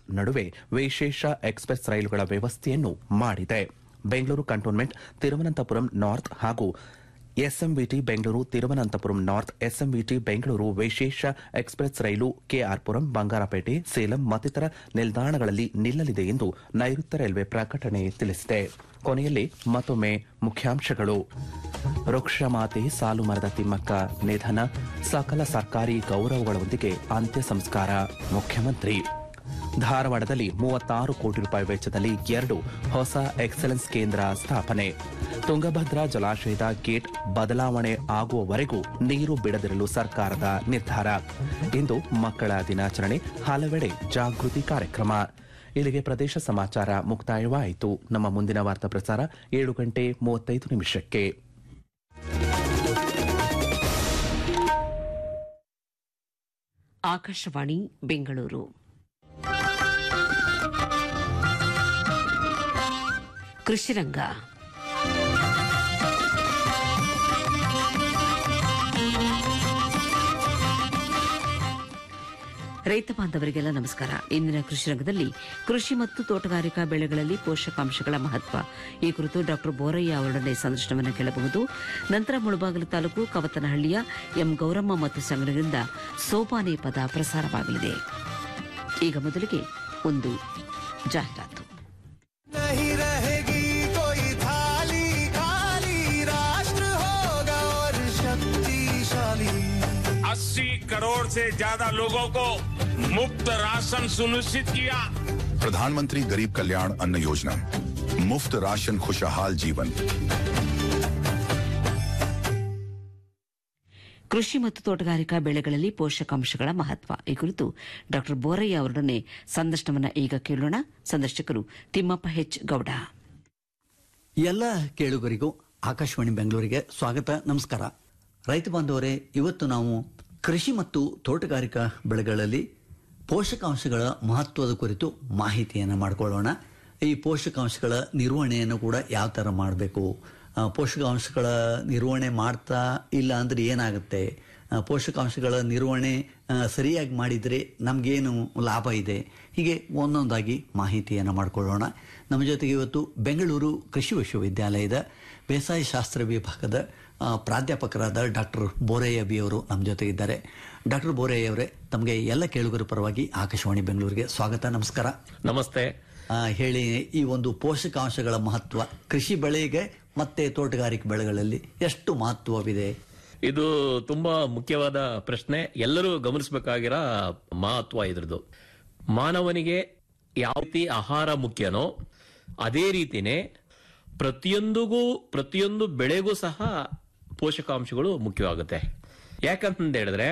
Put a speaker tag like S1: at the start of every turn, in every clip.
S1: ನಡುವೆ ವಿಶೇಷ ಎಕ್ಸ್ಪ್ರೆಸ್ ರೈಲುಗಳ ವ್ಯವಸ್ಥೆಯನ್ನು ಮಾಡಿದೆ ಬೆಂಗಳೂರು ಕಂಟೋನ್ಮೆಂಟ್ ತಿರುವನಂತಪುರಂ ನಾರ್ತ್ ಹಾಗೂ SMVT Bengaluru Thiruvananthapuram north SMVT Bengaluru ವಿಶೇಷ ಎಕ್ಸ್ಪ್ರೆಸ್ ರೈಲು ಕೆಆರ್ಪುರಂ ಬಂಗಾರಪೇಟೆ ಸೇಲಂ ಮತ್ತಿತರ ನಿಲ್ದಾಣಗಳಲ್ಲಿ ನಿಲ್ಲಲಿದೆ ಎಂದು ನೈಋತ್ಯ ರೈಲ್ವೆ ಪ್ರಕಟಣೆ ತಿಳಿಸಿದೆ ಕೊನೆಯಲ್ಲಿ ಮತ್ತೊಮ್ಮೆ ಮುಖ್ಯಾಂಶಗಳು ವೃಕ್ಷಮಾತೆ ಸಾಲು ಮರದ ತಿಮ್ಮಕ್ಕ ನಿಧನ ಸಕಲ ಸರ್ಕಾರಿ ಗೌರವಗಳೊಂದಿಗೆ ಅಂತ್ಯ ಸಂಸ್ಕಾರ ಮುಖ್ಯಮಂತ್ರಿ ಧಾರವಾಡದಲ್ಲಿ ಮೂವತ್ತಾರು ಕೋಟಿ ರೂಪಾಯಿ ವೆಚ್ಚದಲ್ಲಿ ಎರಡು ಹೊಸ ಎಕ್ಸಲೆನ್ಸ್ ಕೇಂದ್ರ ಸ್ಥಾಪನೆ ತುಂಗಭದ್ರಾ ಜಲಾಶಯದ ಗೇಟ್ ಬದಲಾವಣೆ ಆಗುವವರೆಗೂ ನೀರು ಬಿಡದಿರಲು ಸರ್ಕಾರದ ನಿರ್ಧಾರ ಇಂದು ಮಕ್ಕಳ ದಿನಾಚರಣೆ ಹಲವೆಡೆ ಜಾಗೃತಿ ಕಾರ್ಯಕ್ರಮ ಇಲ್ಲಿಗೆ ಪ್ರದೇಶ ಸಮಾಚಾರ ಮುಕ್ತಾಯವಾಯಿತು ನಮ್ಮ ಮುಂದಿನ ವಾರ್ತಾ ಪ್ರಸಾರ ಏಳು ಗಂಟೆ ಮೂವತ್ತೈದು ನಿಮಿಷಕ್ಕೆ
S2: ಆಕಾಶವಾಣಿ ಬೆಂಗಳೂರು ಕೃಷಿರಂಗ ರೈತ ಬಾಂಧವರಿಗೆಲ್ಲ ನಮಸ್ಕಾರ ಇಂದಿನ ಕೃಷಿ ರಂಗದಲ್ಲಿ ಕೃಷಿ ಮತ್ತು ತೋಟಗಾರಿಕಾ ಬೆಳೆಗಳಲ್ಲಿ ಪೋಷಕಾಂಶಗಳ ಮಹತ್ವ ಈ ಕುರಿತು ಡಾಕ್ಟರ್ ಬೋರಯ್ಯ ಅವರೊಡನೆ ಸಂದರ್ಶನವನ್ನು ಕೇಳಬಹುದು ನಂತರ ಮುಳಬಾಗಿಲು ತಾಲೂಕು ಕವತನಹಳ್ಳಿಯ ಎಂ ಗೌರಮ್ಮ ಮತ್ತು ಸಂಘದಿಂದ ಸೋಪಾನೆ ಪದ ಪ್ರಸಾರವಾಗಲಿದೆ ಈಗ ಮೊದಲಿಗೆ ಒಂದು ಜಾಹೀರಾತು
S3: नहीं रहेगी कोई थाली खाली राष्ट्र होगा और शक्तिशाली
S4: अस्सी करोड़ से ज्यादा लोगों को मुफ्त राशन सुनिश्चित किया
S5: प्रधानमंत्री गरीब कल्याण अन्न योजना मुफ्त राशन खुशहाल जीवन
S2: ಕೃಷಿ ಮತ್ತು ತೋಟಗಾರಿಕಾ ಬೆಳೆಗಳಲ್ಲಿ ಪೋಷಕಾಂಶಗಳ ಮಹತ್ವ ಈ ಕುರಿತು ಡಾಕ್ಟರ್ ಬೋರಯ್ಯ ಅವರೊಡನೆ ಸಂದರ್ಶನವನ್ನು ಈಗ ಕೇಳೋಣ ಸಂದರ್ಶಕರು ತಿಮ್ಮಪ್ಪ ಹೆಚ್ ಗೌಡ
S6: ಎಲ್ಲ ಕೇಳುಗರಿಗೂ ಆಕಾಶವಾಣಿ ಬೆಂಗಳೂರಿಗೆ ಸ್ವಾಗತ ನಮಸ್ಕಾರ ರೈತ ಬಾಂಧವರೇ ಇವತ್ತು ನಾವು ಕೃಷಿ ಮತ್ತು ತೋಟಗಾರಿಕಾ ಬೆಳೆಗಳಲ್ಲಿ ಪೋಷಕಾಂಶಗಳ ಮಹತ್ವದ ಕುರಿತು ಮಾಹಿತಿಯನ್ನು ಮಾಡಿಕೊಳ್ಳೋಣ ಈ ಪೋಷಕಾಂಶಗಳ ನಿರ್ವಹಣೆಯನ್ನು ಕೂಡ ಯಾವ ಥರ ಮಾಡಬೇಕು ಆ, ಪೋಷಕಾಂಶಗಳ ನಿರ್ವಹಣೆ ಮಾಡ್ತಾ ಇಲ್ಲ ಅಂದ್ರೆ ಏನಾಗುತ್ತೆ ಆ, ಪೋಷಕಾಂಶಗಳ ನಿರ್ವಹಣೆ ಆ, ಸರಿಯಾಗಿ ಮಾಡಿದರೆ ನಮಗೇನು ಲಾಭ ಇದೆ ಹೀಗೆ ಒಂದೊಂದಾಗಿ ಮಾಹಿತಿಯನ್ನು ಮಾಡಿಕೊಳ್ಳೋಣ ನಮ್ಮ ಜೊತೆಗೆ ಇವತ್ತು ಬೆಂಗಳೂರು ಕೃಷಿ ವಿಶ್ವವಿದ್ಯಾಲಯದ ಬೇಸಾಯ ಶಾಸ್ತ್ರ ವಿಭಾಗದ ಆ, ಪ್ರಾಧ್ಯಾಪಕರಾದ ಡಾಕ್ಟರ್ ಬೋರಯ್ಯ ಬಿ ಅವರು ನಮ್ಮ ಜೊತೆಗಿದ್ದಾರೆ ಡಾಕ್ಟರ್ ಬೋರಯ್ಯ ಅವರೇ ತಮಗೆ ಎಲ್ಲ ಕೇಳುಗರ ಪರವಾಗಿ ಆಕಾಶವಾಣಿ ಬೆಂಗಳೂರಿಗೆ ಸ್ವಾಗತ ನಮಸ್ಕಾರ
S7: ನಮಸ್ತೆ
S6: ಆ, ಹೇಳಿ ಈ ಒಂದು ಪೋಷಕಾಂಶಗಳ ಮಹತ್ವ ಕೃಷಿ ಬೆಳೆಗೆ ಮತ್ತೆ ತೋಟಗಾರಿಕೆ ಬೆಳೆಗಳಲ್ಲಿ ಎಷ್ಟು ಮಹತ್ವವಿದೆ
S7: ಇದು ತುಂಬಾ ಮುಖ್ಯವಾದ ಪ್ರಶ್ನೆ ಎಲ್ಲರೂ ಗಮನಿಸಬೇಕಾಗಿರೋ ಮಹತ್ವ ಇದ್ರದ್ದು ಮಾನವನಿಗೆ ಯಾವ ರೀತಿ ಆಹಾರ ಮುಖ್ಯನೋ ಅದೇ ರೀತಿನೇ ಪ್ರತಿಯೊಂದಿಗೂ ಪ್ರತಿಯೊಂದು ಬೆಳೆಗೂ ಸಹ ಪೋಷಕಾಂಶಗಳು ಮುಖ್ಯವಾಗುತ್ತೆ ಯಾಕಂತ ಹೇಳಿದ್ರೆ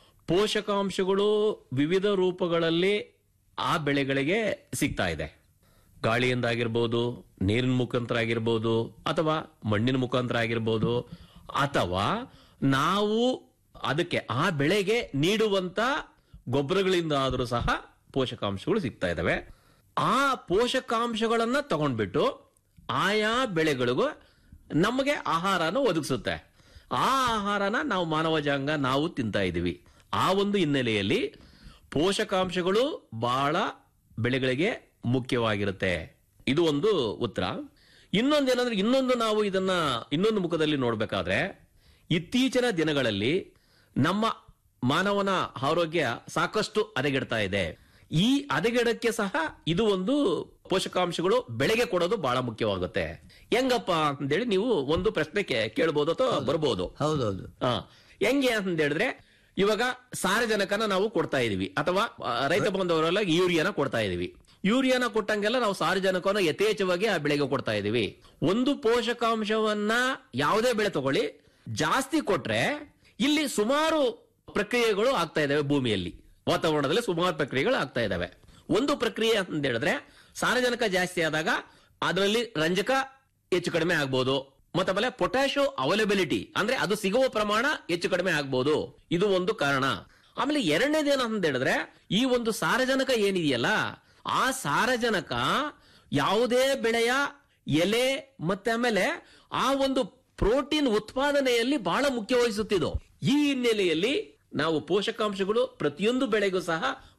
S7: ಪೋಷಕಾಂಶಗಳು ವಿವಿಧ ರೂಪಗಳಲ್ಲಿ ಆ ಬೆಳೆಗಳಿಗೆ ಸಿಗ್ತಾ ಇದೆ ಗಾಳಿಯಿಂದ ಆಗಿರ್ಬೋದು ನೀರಿನ ಮುಖಾಂತರ ಆಗಿರ್ಬೋದು ಅಥವಾ ಮಣ್ಣಿನ ಮುಖಾಂತರ ಆಗಿರ್ಬೋದು ಅಥವಾ ನಾವು ಅದಕ್ಕೆ ಆ ಬೆಳೆಗೆ ನೀಡುವಂತ ಗೊಬ್ಬರಗಳಿಂದ ಆದರೂ ಸಹ ಪೋಷಕಾಂಶಗಳು ಸಿಗ್ತಾ ಇದಾವೆ ಆ ಪೋಷಕಾಂಶಗಳನ್ನ ತಗೊಂಡ್ಬಿಟ್ಟು ಆಯಾ ಬೆಳೆಗಳಿಗೂ ನಮಗೆ ಆಹಾರನ ಒದಗಿಸುತ್ತೆ ಆ ಆಹಾರನ ನಾವು ಮಾನವ ಜಂಗ ನಾವು ತಿಂತಾ ಇದೀವಿ ಆ ಒಂದು ಹಿನ್ನೆಲೆಯಲ್ಲಿ ಪೋಷಕಾಂಶಗಳು ಬಹಳ ಬೆಳೆಗಳಿಗೆ ಮುಖ್ಯವಾಗಿರುತ್ತೆ ಇದು ಒಂದು ಉತ್ತರ ಇನ್ನೊಂದೇನಂದ್ರೆ ಇನ್ನೊಂದು ನಾವು ಇದನ್ನ ಇನ್ನೊಂದು ಮುಖದಲ್ಲಿ ನೋಡ್ಬೇಕಾದ್ರೆ ಇತ್ತೀಚಿನ ದಿನಗಳಲ್ಲಿ ನಮ್ಮ ಮಾನವನ ಆರೋಗ್ಯ ಸಾಕಷ್ಟು ಹದಗೆಡ್ತಾ ಇದೆ ಈ ಹದಗೆಡಕ್ಕೆ ಸಹ ಇದು ಒಂದು ಪೋಷಕಾಂಶಗಳು ಬೆಳೆಗೆ ಕೊಡೋದು ಬಹಳ ಮುಖ್ಯವಾಗುತ್ತೆ ಹೆಂಗಪ್ಪ ಅಂತೇಳಿ ನೀವು ಒಂದು ಪ್ರಶ್ನೆ ಕೇ- ಕೇಳ್ಬೋದು ಅಥವಾ ಬರ್ಬೋದು
S6: ಹೌದೌದು
S7: ಹಾ ಹೆಂಗೆ ಅಂತ ಹೇಳಿದ್ರೆ ಇವಾಗ ಸಾರಜನಕನ ನಾವು ಕೊಡ್ತಾ ಇದೀವಿ ಅಥವಾ ಆ, ರೈತ ಬಾಂಧವರೆಲ್ಲ ಯೂರಿಯಾನ ಕೊಡ್ತಾ ಇದೀವಿ ಯೂರಿಯಾನ ಕೊಟ್ಟಂಗೆಲ್ಲ ನಾವು ಸಾರಜನಕವನ್ನು ಯಥೇಚ್ಛವಾಗಿ ಆ ಬೆಳೆಗೆ ಕೊಡ್ತಾ ಇದೀವಿ ಒಂದು ಪೋಷಕಾಂಶವನ್ನ ಯಾವುದೇ ಬೆಳೆ ತಗೊಳ್ಳಿ ಜಾಸ್ತಿ ಕೊಟ್ರೆ ಇಲ್ಲಿ ಸುಮಾರು ಪ್ರಕ್ರಿಯೆಗಳು ಆಗ್ತಾ ಇದಾವೆ ಭೂಮಿಯಲ್ಲಿ ವಾತಾವರಣದಲ್ಲಿ ಸುಮಾರು ಪ್ರಕ್ರಿಯೆಗಳು ಆಗ್ತಾ ಇದಾವೆ ಒಂದು ಪ್ರಕ್ರಿಯೆ ಅಂತ ಹೇಳಿದ್ರೆ ಸಾರಜನಕ ಜಾಸ್ತಿ ಆದಾಗ ಅದರಲ್ಲಿ ರಂಜಕ ಹೆಚ್ಚು ಕಡಿಮೆ ಆಗ್ಬೋದು ಮತ್ತೆ ಆಮೇಲೆ ಪೊಟ್ಯಾಶೋ ಅವೈಲಬಿಲಿಟಿ ಅಂದ್ರೆ ಅದು ಸಿಗುವ ಪ್ರಮಾಣ ಹೆಚ್ಚು ಕಡಿಮೆ ಆಗ್ಬೋದು ಇದು ಒಂದು ಕಾರಣ ಆಮೇಲೆ ಎರಡನೇದೇನು ಅಂತ ಹೇಳಿದ್ರೆ ಈ ಒಂದು ಸಾರಜನಕ ಏನಿದೆಯಲ್ಲ ಆ ಸಾರಜನಕ ಯಾವುದೇ ಬೆಳೆಯ ಎಲೆ ಮತ್ತೆ ಆಮೇಲೆ ಆ ಒಂದು ಪ್ರೋಟೀನ್ ಉತ್ಪಾದನೆಯಲ್ಲಿ ಬಹಳ ಮುಖ್ಯ ವಹಿಸುತ್ತಿದ್ದು ಈ ಹಿನ್ನೆಲೆಯಲ್ಲಿ ನಾವು ಪೋಷಕಾಂಶಗಳು ಪ್ರತಿಯೊಂದು ಬೆಳೆಗೂ ಸಹ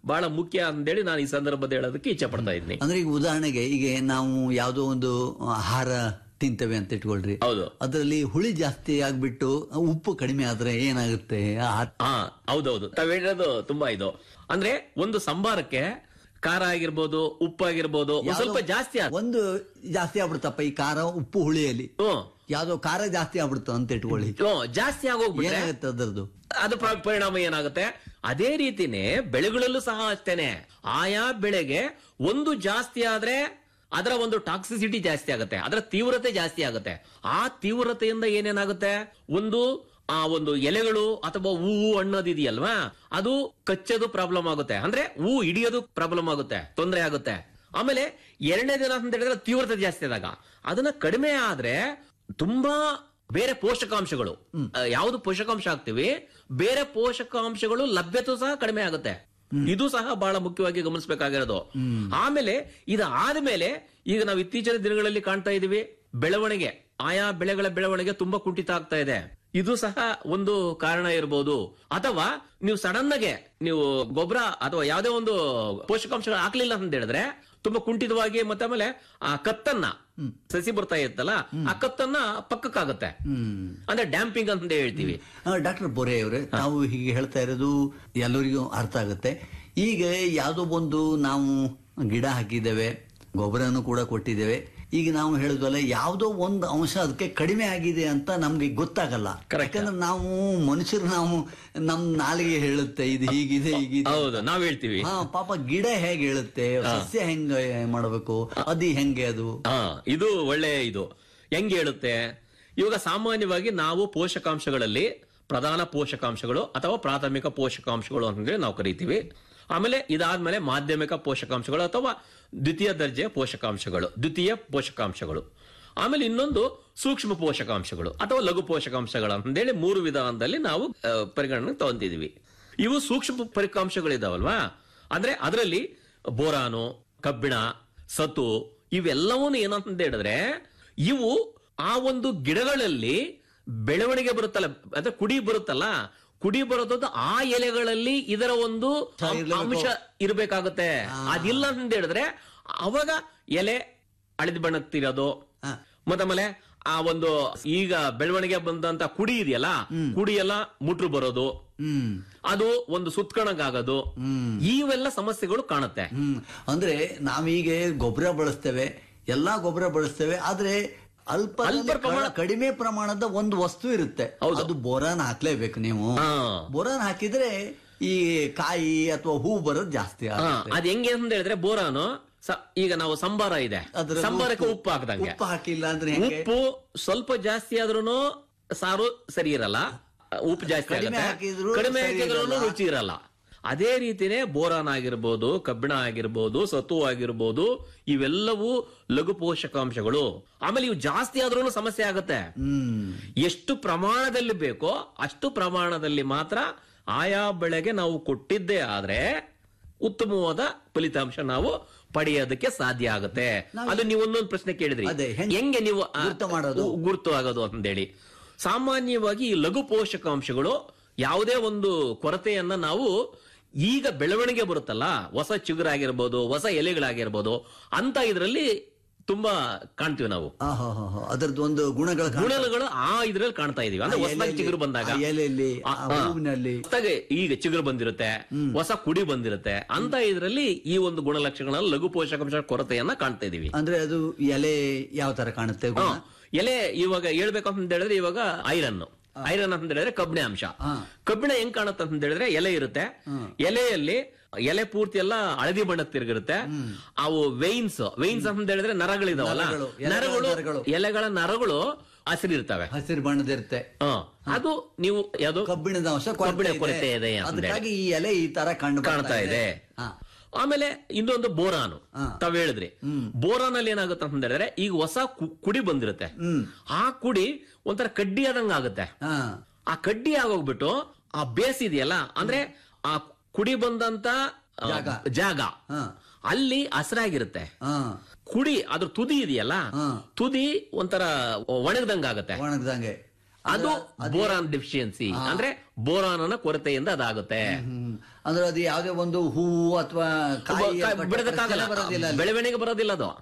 S7: ಬಹಳ ಮುಖ್ಯ ಅಂತೇಳಿ ನಾನು ಈ ಸಂದರ್ಭದಲ್ಲಿ ಹೇಳೋದಕ್ಕೆ ಇಚ್ಛೆ ಪಡ್ತಾ ಇದ್ದೀನಿ
S6: ಅಂದ್ರೆ ಈಗ ಉದಾಹರಣೆಗೆ ಈಗ ನಾವು ಯಾವುದೋ ಒಂದು ಆಹಾರ ತಿಂತೇವೆ ಅಂತ ಇಟ್ಕೊಳ್ರಿ
S7: ಹೌದು
S6: ಅದರಲ್ಲಿ ಹುಳಿ ಜಾಸ್ತಿ ಆಗ್ಬಿಟ್ಟು ಉಪ್ಪು ಕಡಿಮೆ ಆದ್ರೆ ಏನಾಗುತ್ತೆ ಆ-
S7: ಹಾ ಹೌದೌದು ತಾವ್ ಹೇಳಿರೋದು ತುಂಬಾ ಇದು ಅಂದ್ರೆ ಒಂದು ಸಂಬಾರಕ್ಕೆ ಖಾರ ಆಗಿರ್ಬೋದು ಉಪ್ಪು ಆಗಿರ್ಬೋದು ಒಂದ್ ಸ್ವಲ್ಪ
S6: ಯಾವ್ದೋ
S7: ಜಾಸ್ತಿ ಆಗ್-
S6: ಒಂದು ಜಾಸ್ತಿ ಆಗ್ಬಿಡ್ತಪ್ಪ ಈ ಖಾರ ಉಪ್ಪು ಹುಳಿಯಲ್ಲಿ
S7: ಹ್ಮ್.
S6: ಯಾವ್ದೋ ಖಾರ ಜಾಸ್ತಿ ಆಗ್ಬಿಡ್ತು ಅಂತ ಇಟ್ಕೊಳ್ಳಿ
S7: ಹ್ಮ್, ಜಾಸ್ತಿ ಆಗೋಗ್ಬಿಟ್ರೆ
S6: ಏನಾಗುತ್ತೆ ಅದರದ್ದು
S7: ಅದು ಪ್ರ- ಪರಿಣಾಮ ಏನಾಗುತ್ತೆ ಅದೇ ರೀತಿನೇ ಬೆಳೆಗಳಲ್ಲೂ ಸಹ ಅಷ್ಟೇನೆ ಆಯಾ ಬೆಳೆಗೆ ಒಂದು ಜಾಸ್ತಿ ಆದ್ರೆ ಅದರ ಒಂದು ಟಾಕ್ಸಿಸಿಟಿ ಜಾಸ್ತಿ ಆಗುತ್ತೆ ಅದರ ತೀವ್ರತೆ ಜಾಸ್ತಿ ಆಗುತ್ತೆ ಆ ತೀವ್ರತೆಯಿಂದ ಏನೇನಾಗುತ್ತೆ ಒಂದು ಆ ಒಂದು ಎಲೆಗಳು ಅಥವಾ ಹೂವು ಹಣ್ಣೋದಿದೆಯಲ್ವಾ ಅದು ಕಚ್ಚೋದು ಪ್ರಾಬ್ಲಮ್ ಆಗುತ್ತೆ ಅಂದ್ರೆ ಹೂ ಹಿಡಿಯೋದು ಪ್ರಾಬ್ಲಮ್ ಆಗುತ್ತೆ ತೊಂದರೆ ಆಗುತ್ತೆ ಆಮೇಲೆ ಎರಡನೇ ದಿನ ಅಂತ ಹೇಳಿದ್ರೆ ತೀವ್ರತೆ ಜಾಸ್ತಿ ಆದಾಗ ಅದನ್ನ ಕಡಿಮೆ ಆದ್ರೆ ತುಂಬಾ ಬೇರೆ ಪೋಷಕಾಂಶಗಳು ಆ, ಯಾವ್ದು ಪೋಷಕಾಂಶ ಹಾಕ್ತಿವಿ ಬೇರೆ ಪೋಷಕಾಂಶಗಳು ಲಭ್ಯತೆ ಸಹ ಕಡಿಮೆ ಆಗುತ್ತೆ ಇದು ಸಹ ಬಹಳ ಮುಖ್ಯವಾಗಿ ಗಮನಿಸಬೇಕಾಗಿರೋದು ಆಮೇಲೆ ಇದಾದ್ಮೇಲೆ ಈಗ ನಾವು ಇತ್ತೀಚಿನ ದಿನಗಳಲ್ಲಿ ಕಾಣ್ತಾ ಇದೀವಿ ಬೆಳವಣಿಗೆ ಆಯಾ ಬೆಳೆಗಳ ಬೆಳವಣಿಗೆ ತುಂಬಾ ಕುಂಠಿತ ಆಗ್ತಾ ಇದೆ ಇದು ಸಹ ಒಂದು ಕಾರಣ ಇರಬಹುದು ಅಥವಾ ನೀವು ಸಡನ್ ಆಗಿ ನೀವು ಗೊಬ್ಬರ ಅಥವಾ ಯಾವುದೇ ಒಂದು ಪೋಷಕಾಂಶಗಳು ಹಾಕ್ಲಿಲ್ಲ ಅಂತ ಹೇಳಿದ್ರೆ ತುಂಬಾ ಕುಂಠಿತವಾಗಿ ಮತ್ತೆ ಆಮೇಲೆ ಆ ಕತ್ತನ್ನ ಸಸಿ ಬರ್ತಾ ಇತ್ತಲ್ಲ ಆ ಕತ್ತನ್ನ ಪಕ್ಕಕ್ಕಾಗುತ್ತೆ ಅಂದ್ರೆ ಡ್ಯಾಂಪಿಂಗ್ ಅಂತ ಹೇಳ್ತೀವಿ
S6: ಡಾಕ್ಟರ್ ಬೋರೆ ಅವರೇ ತಾವು ಹೀಗೆ ಹೇಳ್ತಾ ಇರೋದು ಎಲ್ಲರಿಗೂ ಅರ್ಥ ಆಗುತ್ತೆ ಈಗ ಯಾವುದೋ ಒಂದು ನಾವು ಗಿಡ ಹಾಕಿದ್ದೇವೆ ಗೊಬ್ಬರನು ಕೂಡ ಕೊಟ್ಟಿದ್ದೇವೆ ಈಗ ನಾವು ಹೇಳಿದ್ವಲ್ಲ ಯಾವುದೋ ಒಂದು ಅಂಶ ಅದಕ್ಕೆ ಕಡಿಮೆ ಆಗಿದೆ ಅಂತ ನಮ್ಗೆ ಗೊತ್ತಾಗಲ್ಲ
S7: Correct.
S6: ಯಾಕಂದ್ರೆ ನಾವು ಮನುಷ್ಯರು ನಾವು ನಮ್ ನಾಲಿಗೆ ಹೇಳುತ್ತೆ ಇದು ಹೀಗಿದೆ ಹೀಗಿದೆ
S7: ಹೌದು ನಾವ್ ಹೇಳ್ತೀವಿ
S6: ಹಾ ಪಾಪ ಗಿಡ ಹೇಗೆ ಹೇಳುತ್ತೆ ಸಸ್ಯ ಹೆಂಗ ಮಾಡಬೇಕು ಅದು ಹೆಂಗೆ ಅದು
S7: ಹಾ ಇದು ಒಳ್ಳೆ ಇದು ಹೆಂಗ್ ಹೇಳುತ್ತೆ ಇವಾಗ ಸಾಮಾನ್ಯವಾಗಿ ನಾವು ಪೋಷಕಾಂಶಗಳಲ್ಲಿ ಪ್ರಧಾನ ಪೋಷಕಾಂಶಗಳು ಅಥವಾ ಪ್ರಾಥಮಿಕ ಪೋಷಕಾಂಶಗಳು ಅಂತಂದ್ರೆ ನಾವು ಕರಿತೀವಿ ಆಮೇಲೆ ಇದಾದ್ಮೇಲೆ ಮಾಧ್ಯಮಿಕ ಪೋಷಕಾಂಶಗಳು ಅಥವಾ ದ್ವಿತೀಯ ದರ್ಜೆಯ ಪೋಷಕಾಂಶಗಳು ದ್ವಿತೀಯ ಪೋಷಕಾಂಶಗಳು ಆಮೇಲೆ ಇನ್ನೊಂದು ಸೂಕ್ಷ್ಮ ಪೋಷಕಾಂಶಗಳು ಅಥವಾ ಲಘು ಪೋಷಕಾಂಶಗಳು ಅಂತೇಳಿ ಮೂರು ವಿಧಾನದಲ್ಲಿ ನಾವು ಆ, ಪರಿಗಣನೆ ತಗೊಂತಿದೀವಿ ಇವು ಸೂಕ್ಷ್ಮ ಪರಿಕಾಂಶಗಳಿದಾವಲ್ವಾ ಅಂದ್ರೆ ಅದರಲ್ಲಿ ಬೋರಾನು ಕಬ್ಬಿಣ ಸತು ಇವೆಲ್ಲವೂ ಏನಂತ ಹೇಳಿದ್ರೆ ಇವು ಆ ಒಂದು ಗಿಡಗಳಲ್ಲಿ ಬೆಳವಣಿಗೆ ಬರುತ್ತಲ್ಲ ಅಂದ್ರೆ ಕುಡಿ ಬರುತ್ತಲ್ಲ ಕುಡಿ ಬರೋದು ಆ ಎಲೆಗಳಲ್ಲಿ ಇದರ ಒಂದು
S6: ಇರ್ಲೇಬೇಕು.
S7: ಅಂಶ ಇರಬೇಕಾಗುತ್ತೆ ಅದಿಲ್ಲ ಅಂತ ಹೇಳಿದ್ರೆ ಅವಾಗ ಎಲೆ ಹಳದಿ ಬಣ್ಣಕ್ತಿರೋದು ಮತ್ತಮೇಲೆ ಆ ಒಂದು ಈಗ ಬೆಳವಣಿಗೆ ಬಂದಂತ ಕುಡಿ ಇದೆಯಲ್ಲ ಕುಡಿ ಎಲ್ಲ ಮುಟ್ರು ಬರೋದು
S6: ಹ್ಮ್
S7: ಅದು ಒಂದು ಸುತ್ಕಣಗಾಗೋದು ಇವೆಲ್ಲ ಸಮಸ್ಯೆಗಳು ಕಾಣುತ್ತೆ
S6: ಹ್ಮ್ ಅಂದ್ರೆ ನಾವೀಗ ಗೊಬ್ಬರ ಬಳಸ್ತೇವೆ ಎಲ್ಲಾ ಗೊಬ್ಬರ ಬಳಸ್ತೇವೆ ಆದ್ರೆ ಅಲ್ಪ
S7: ಅಲ್ಪ ಪ್ರಮಾಣ-
S6: ಕಡಿಮೆ ಪ್ರಮಾಣದ ಒಂದು ವಸ್ತು ಇರುತ್ತೆ
S7: ಹೌದು.
S6: ಅದು ಬೋರಾನ್ ಹಾಕ್ಲೇಬೇಕು ನೀವು
S7: ಹಾ.
S6: ಬೋರಾನ್ ಹಾಕಿದ್ರೆ ಈ ಕಾಯಿ ಅಥವಾ ಹೂ ಬರೋದು ಜಾಸ್ತಿ
S7: ಹಾ,
S6: ಆಗುತ್ತೆ
S7: ಅದ್ ಹೆಂಗೆ ಅಂತ ಹೇಳಿದ್ರೆ ಬೋರಾನು ಸ- ಈಗ ನಾವು ಸಂಬಾರ ಇದೆ
S6: ಅದ್ರಲ್ಲಿ
S7: ಸಂಬಾರಕ್ಕೆ
S6: ಉಪ್ಪು-
S7: ಉಪ್ಪು ಹಾಕ್ದಂಗೆ
S6: ಉಪ್ಪು ಹಾಕಿಲ್ಲ ಅಂದ್ರೆ ಹೆಂಗೆ
S7: ಉಪ್ಪು ಸ್ವಲ್ಪ ಜಾಸ್ತಿ ಆದ್ರೂ ಸಾರು ಸರಿ ಇರಲ್ಲ ಉಪ್ಪು ಜಾಸ್ತಿ
S6: ಕಡಿಮೆ
S7: ಆಗುತ್ತೆ.
S6: ಹಾಕಿದ್ರು
S7: ಕಡಿಮೆ
S6: ಸರಿ
S7: ಹಾಕಿದ್ರು
S6: ಇರಲ್ಲ.
S7: ರುಚಿ ಇರಲ್ಲ ಅದೇ ರೀತಿನೇ ಬೋರಾನ್ ಆಗಿರ್ಬೋದು ಕಬ್ಬಿಣ ಆಗಿರ್ಬೋದು ಸತು ಆಗಿರ್ಬೋದು ಇವೆಲ್ಲವೂ ಲಘು ಪೋಷಕಾಂಶಗಳು ಆಮೇಲೆ ಇವು ಜಾಸ್ತಿ ಆದ್ರೂ ಸಮಸ್ಯೆ ಆಗುತ್ತೆ
S6: ಹ್ಮ್
S7: ಎಷ್ಟು ಪ್ರಮಾಣದಲ್ಲಿ ಬೇಕೋ ಅಷ್ಟು ಪ್ರಮಾಣದಲ್ಲಿ ಮಾತ್ರ ಆಯಾ ಬೆಳೆಗೆ ನಾವು ಕೊಟ್ಟಿದ್ದೇ ಆದ್ರೆ ಉತ್ತಮವಾದ ಫಲಿತಾಂಶ ನಾವು ಪಡೆಯೋದಕ್ಕೆ ಸಾಧ್ಯ ಆಗುತ್ತೆ ಅದು ನೀವು ಒಂದೊಂದು ಪ್ರಶ್ನೆ ಕೇಳಿದ್ರಿ
S6: ಅದೇ, ಹೆಂಗ್-
S7: ಹೆಂಗೆ ನೀವು ಆ,
S6: ಗುರ್ತು ಮಾಡೋದು?
S7: ಗು- ಗುರ್ತು ಆಗೋದು ಅಂತೇಳಿ ಸಾಮಾನ್ಯವಾಗಿ ಈ ಲಘು ಪೋಷಕಾಂಶಗಳು ಯಾವುದೇ ಒಂದು ಕೊರತೆಯನ್ನ ನಾವು ಈಗ ಬೆಳವಣಿಗೆ ಬರುತ್ತಲ್ಲ ಹೊಸ ಚಿಗುರಾಗಿರ್ಬೋದು ಹೊಸ ಎಲೆಗಳಾಗಿರ್ಬೋದು ಅಂತ ಇದರಲ್ಲಿ ತುಂಬಾ ಕಾಣ್ತೀವಿ ನಾವು
S6: ಆಹಾಹಾಹಾ. ಅದರದ್ದು ಒಂದು ಗುಣಗಳ ಕಾಣ-
S7: ಗುಣಗಳು ಆ ಇದ್ರಲ್ಲಿ ಕಾಣ್ತಾ ಇದೀವಿ ಅಂದ್ರೆ
S6: ಆ
S7: ಹೊಸದಾಗಿ
S6: ಎಲೆಯಲ್ಲಿ,
S7: ಚಿಗುರು ಬಂದಾಗ
S6: ಆ ಎಲೆಯಲ್ಲಿ,
S7: ಆ,
S6: ಆ
S7: ಆ.
S6: ಹೂವಿನಲ್ಲಿ.
S7: ಹೊಸ್ದಾಗಿ ಈಗ ಚಿಗುರು ಬಂದಿರುತ್ತೆ ಹೊಸ ಕುಡಿ ಬಂದಿರುತ್ತೆ ಅಂತ ಇದ್ರಲ್ಲಿ ಈ ಒಂದು ಗುಣಲಕ್ಷಣಗಳ ಲಘು ಪೋಷಕಾಂಶ ಕೊರತೆಯನ್ನ ಕಾಣ್ತಾ ಇದೀವಿ
S6: ಅಂದ್ರೆ ಅದು ಎಲೆ ಯಾವ ತರ ಕಾಣುತ್ತೆ ಗುಣ?
S7: ಹಾ. ಎಲೆ ಇವಾಗ ಹೇಳ್ಬೇಕು ಅಂತ ಹೇಳಿದ್ರೆ ಇವಾಗ ಐರನ್ ಐರನ್ ಅಂತ ಹೇಳಿದ್ರೆ ಕಬ್ಬಿಣ ಅಂಶ
S6: ಹಾ.
S7: ಕಬ್ಬಿಣ ಹೆಂಗ್ ಕಾಣುತ್ತೆ ಅಂತ ಹೇಳಿದ್ರೆ ಎಲೆ ಇರುತ್ತೆ ಎಲೆಯಲ್ಲಿ ಎಲೆ ಪೂರ್ತಿ ಎಲ್ಲ ಹಳದಿ ಬಣ್ಣಕ್ಕೆ ತಿರುಗಿರುತ್ತೆ ಅವು ವೈನ್ಸ್ ವೈನ್ಸ್ ಅಂತ ಹೇಳಿದ್ರೆ ನರಗಳಿದಾವಲ್ಲ
S6: ನರಗಳು, ಎಲೆಗಳ
S7: ನರಗಳು
S6: ನರಗಳು.
S7: ಎಲೆಗಳ ನರಗಳು ಹಸಿರಿರ್ತವೆ
S6: ಹಸಿರು ಬಣ್ಣದಿರುತ್ತೆ
S7: ಹ. ಅದು ನೀವು ಯಾವುದು
S6: ಕಬ್ಬಿಣದ ಅಂಶ
S7: ಕಬ್ಬಿಣ ಕೊರತೆ ಇದೆ ಅಂತ
S6: ಅದಕ್ಕಾಗಿ ಈ ಎಲೆ ಈ ತರ ಕಂಡು ಬರ್ತಾ
S7: ಕಾಣ್ತಾ ಇದೆ
S6: ಹಾ.
S7: ಆಮೇಲೆ ಇನ್ನೊಂದು ಬೋರಾನು
S6: ಹಾ.
S7: ತಾವ್ ಹೇಳಿದ್ರಿ ಬೋರಾನ್ ಅಲ್ಲಿ ಏನಾಗುತ್ತೆ ಅಂತ ಹೇಳಿದ್ರೆ ಈಗ ಹೊಸ ಕು- ಕುಡಿ ಬಂದಿರುತ್ತೆ
S6: ಹ್ಮ್.
S7: ಆ ಕುಡಿ ಒಂಥರ ಕಡ್ಡಿ ಆದಂಗ ಆಗುತ್ತೆ
S6: ಹಾ.
S7: ಆ ಕಡ್ಡಿ ಆಗೋಗ್ಬಿಟ್ಟು ಆ ಬೇಸ್ ಇದೆಯಲ್ಲ ಅಂದ್ರೆ ಆ ಕುಡಿ ಬಂದಂತ ಆ,
S6: ಜಾಗ.
S7: ಜಾಗ
S6: ಹಾ.
S7: ಅಲ್ಲಿ ಹಸಿರಾಗಿರುತ್ತೆ
S6: ಹಾ.
S7: ಕುಡಿ ಅದ್ರ ತುದಿ ಇದೆಯಲ್ಲ
S6: ಹಾ.
S7: ತುದಿ ಒಂಥರ ಒಣಗ್ದಂಗ ಆಗುತ್ತೆ
S6: ಒಣಗ್ದಂಗೆ
S7: ಅದು ಬೋರಾನ್ ಡೆಫಿಷಿಯನ್ಸಿ ಅಂದ್ರೆ ಬೋರಾನನ ಕೊರತೆಯಿಂದ ಅದಾಗುತ್ತೆ
S6: ಹ್ಮ್. ಅಂದ್ರೆ ಅದು ಯಾವುದೇ ಒಂದು ಹೂವು ಅಥವಾ ಕಾಯಿ ಅಥವಾ
S7: ಬೆಳೆದಕ್ಕಾಗಲ್ಲ
S6: ಪ್ರಶ್ನೆ ಬರೋದಿಲ್ಲ ಅಲ್ಲಿ.
S7: ಬೆಳವಣಿಗೆ ಬರೋದಿಲ್ಲ ಅದು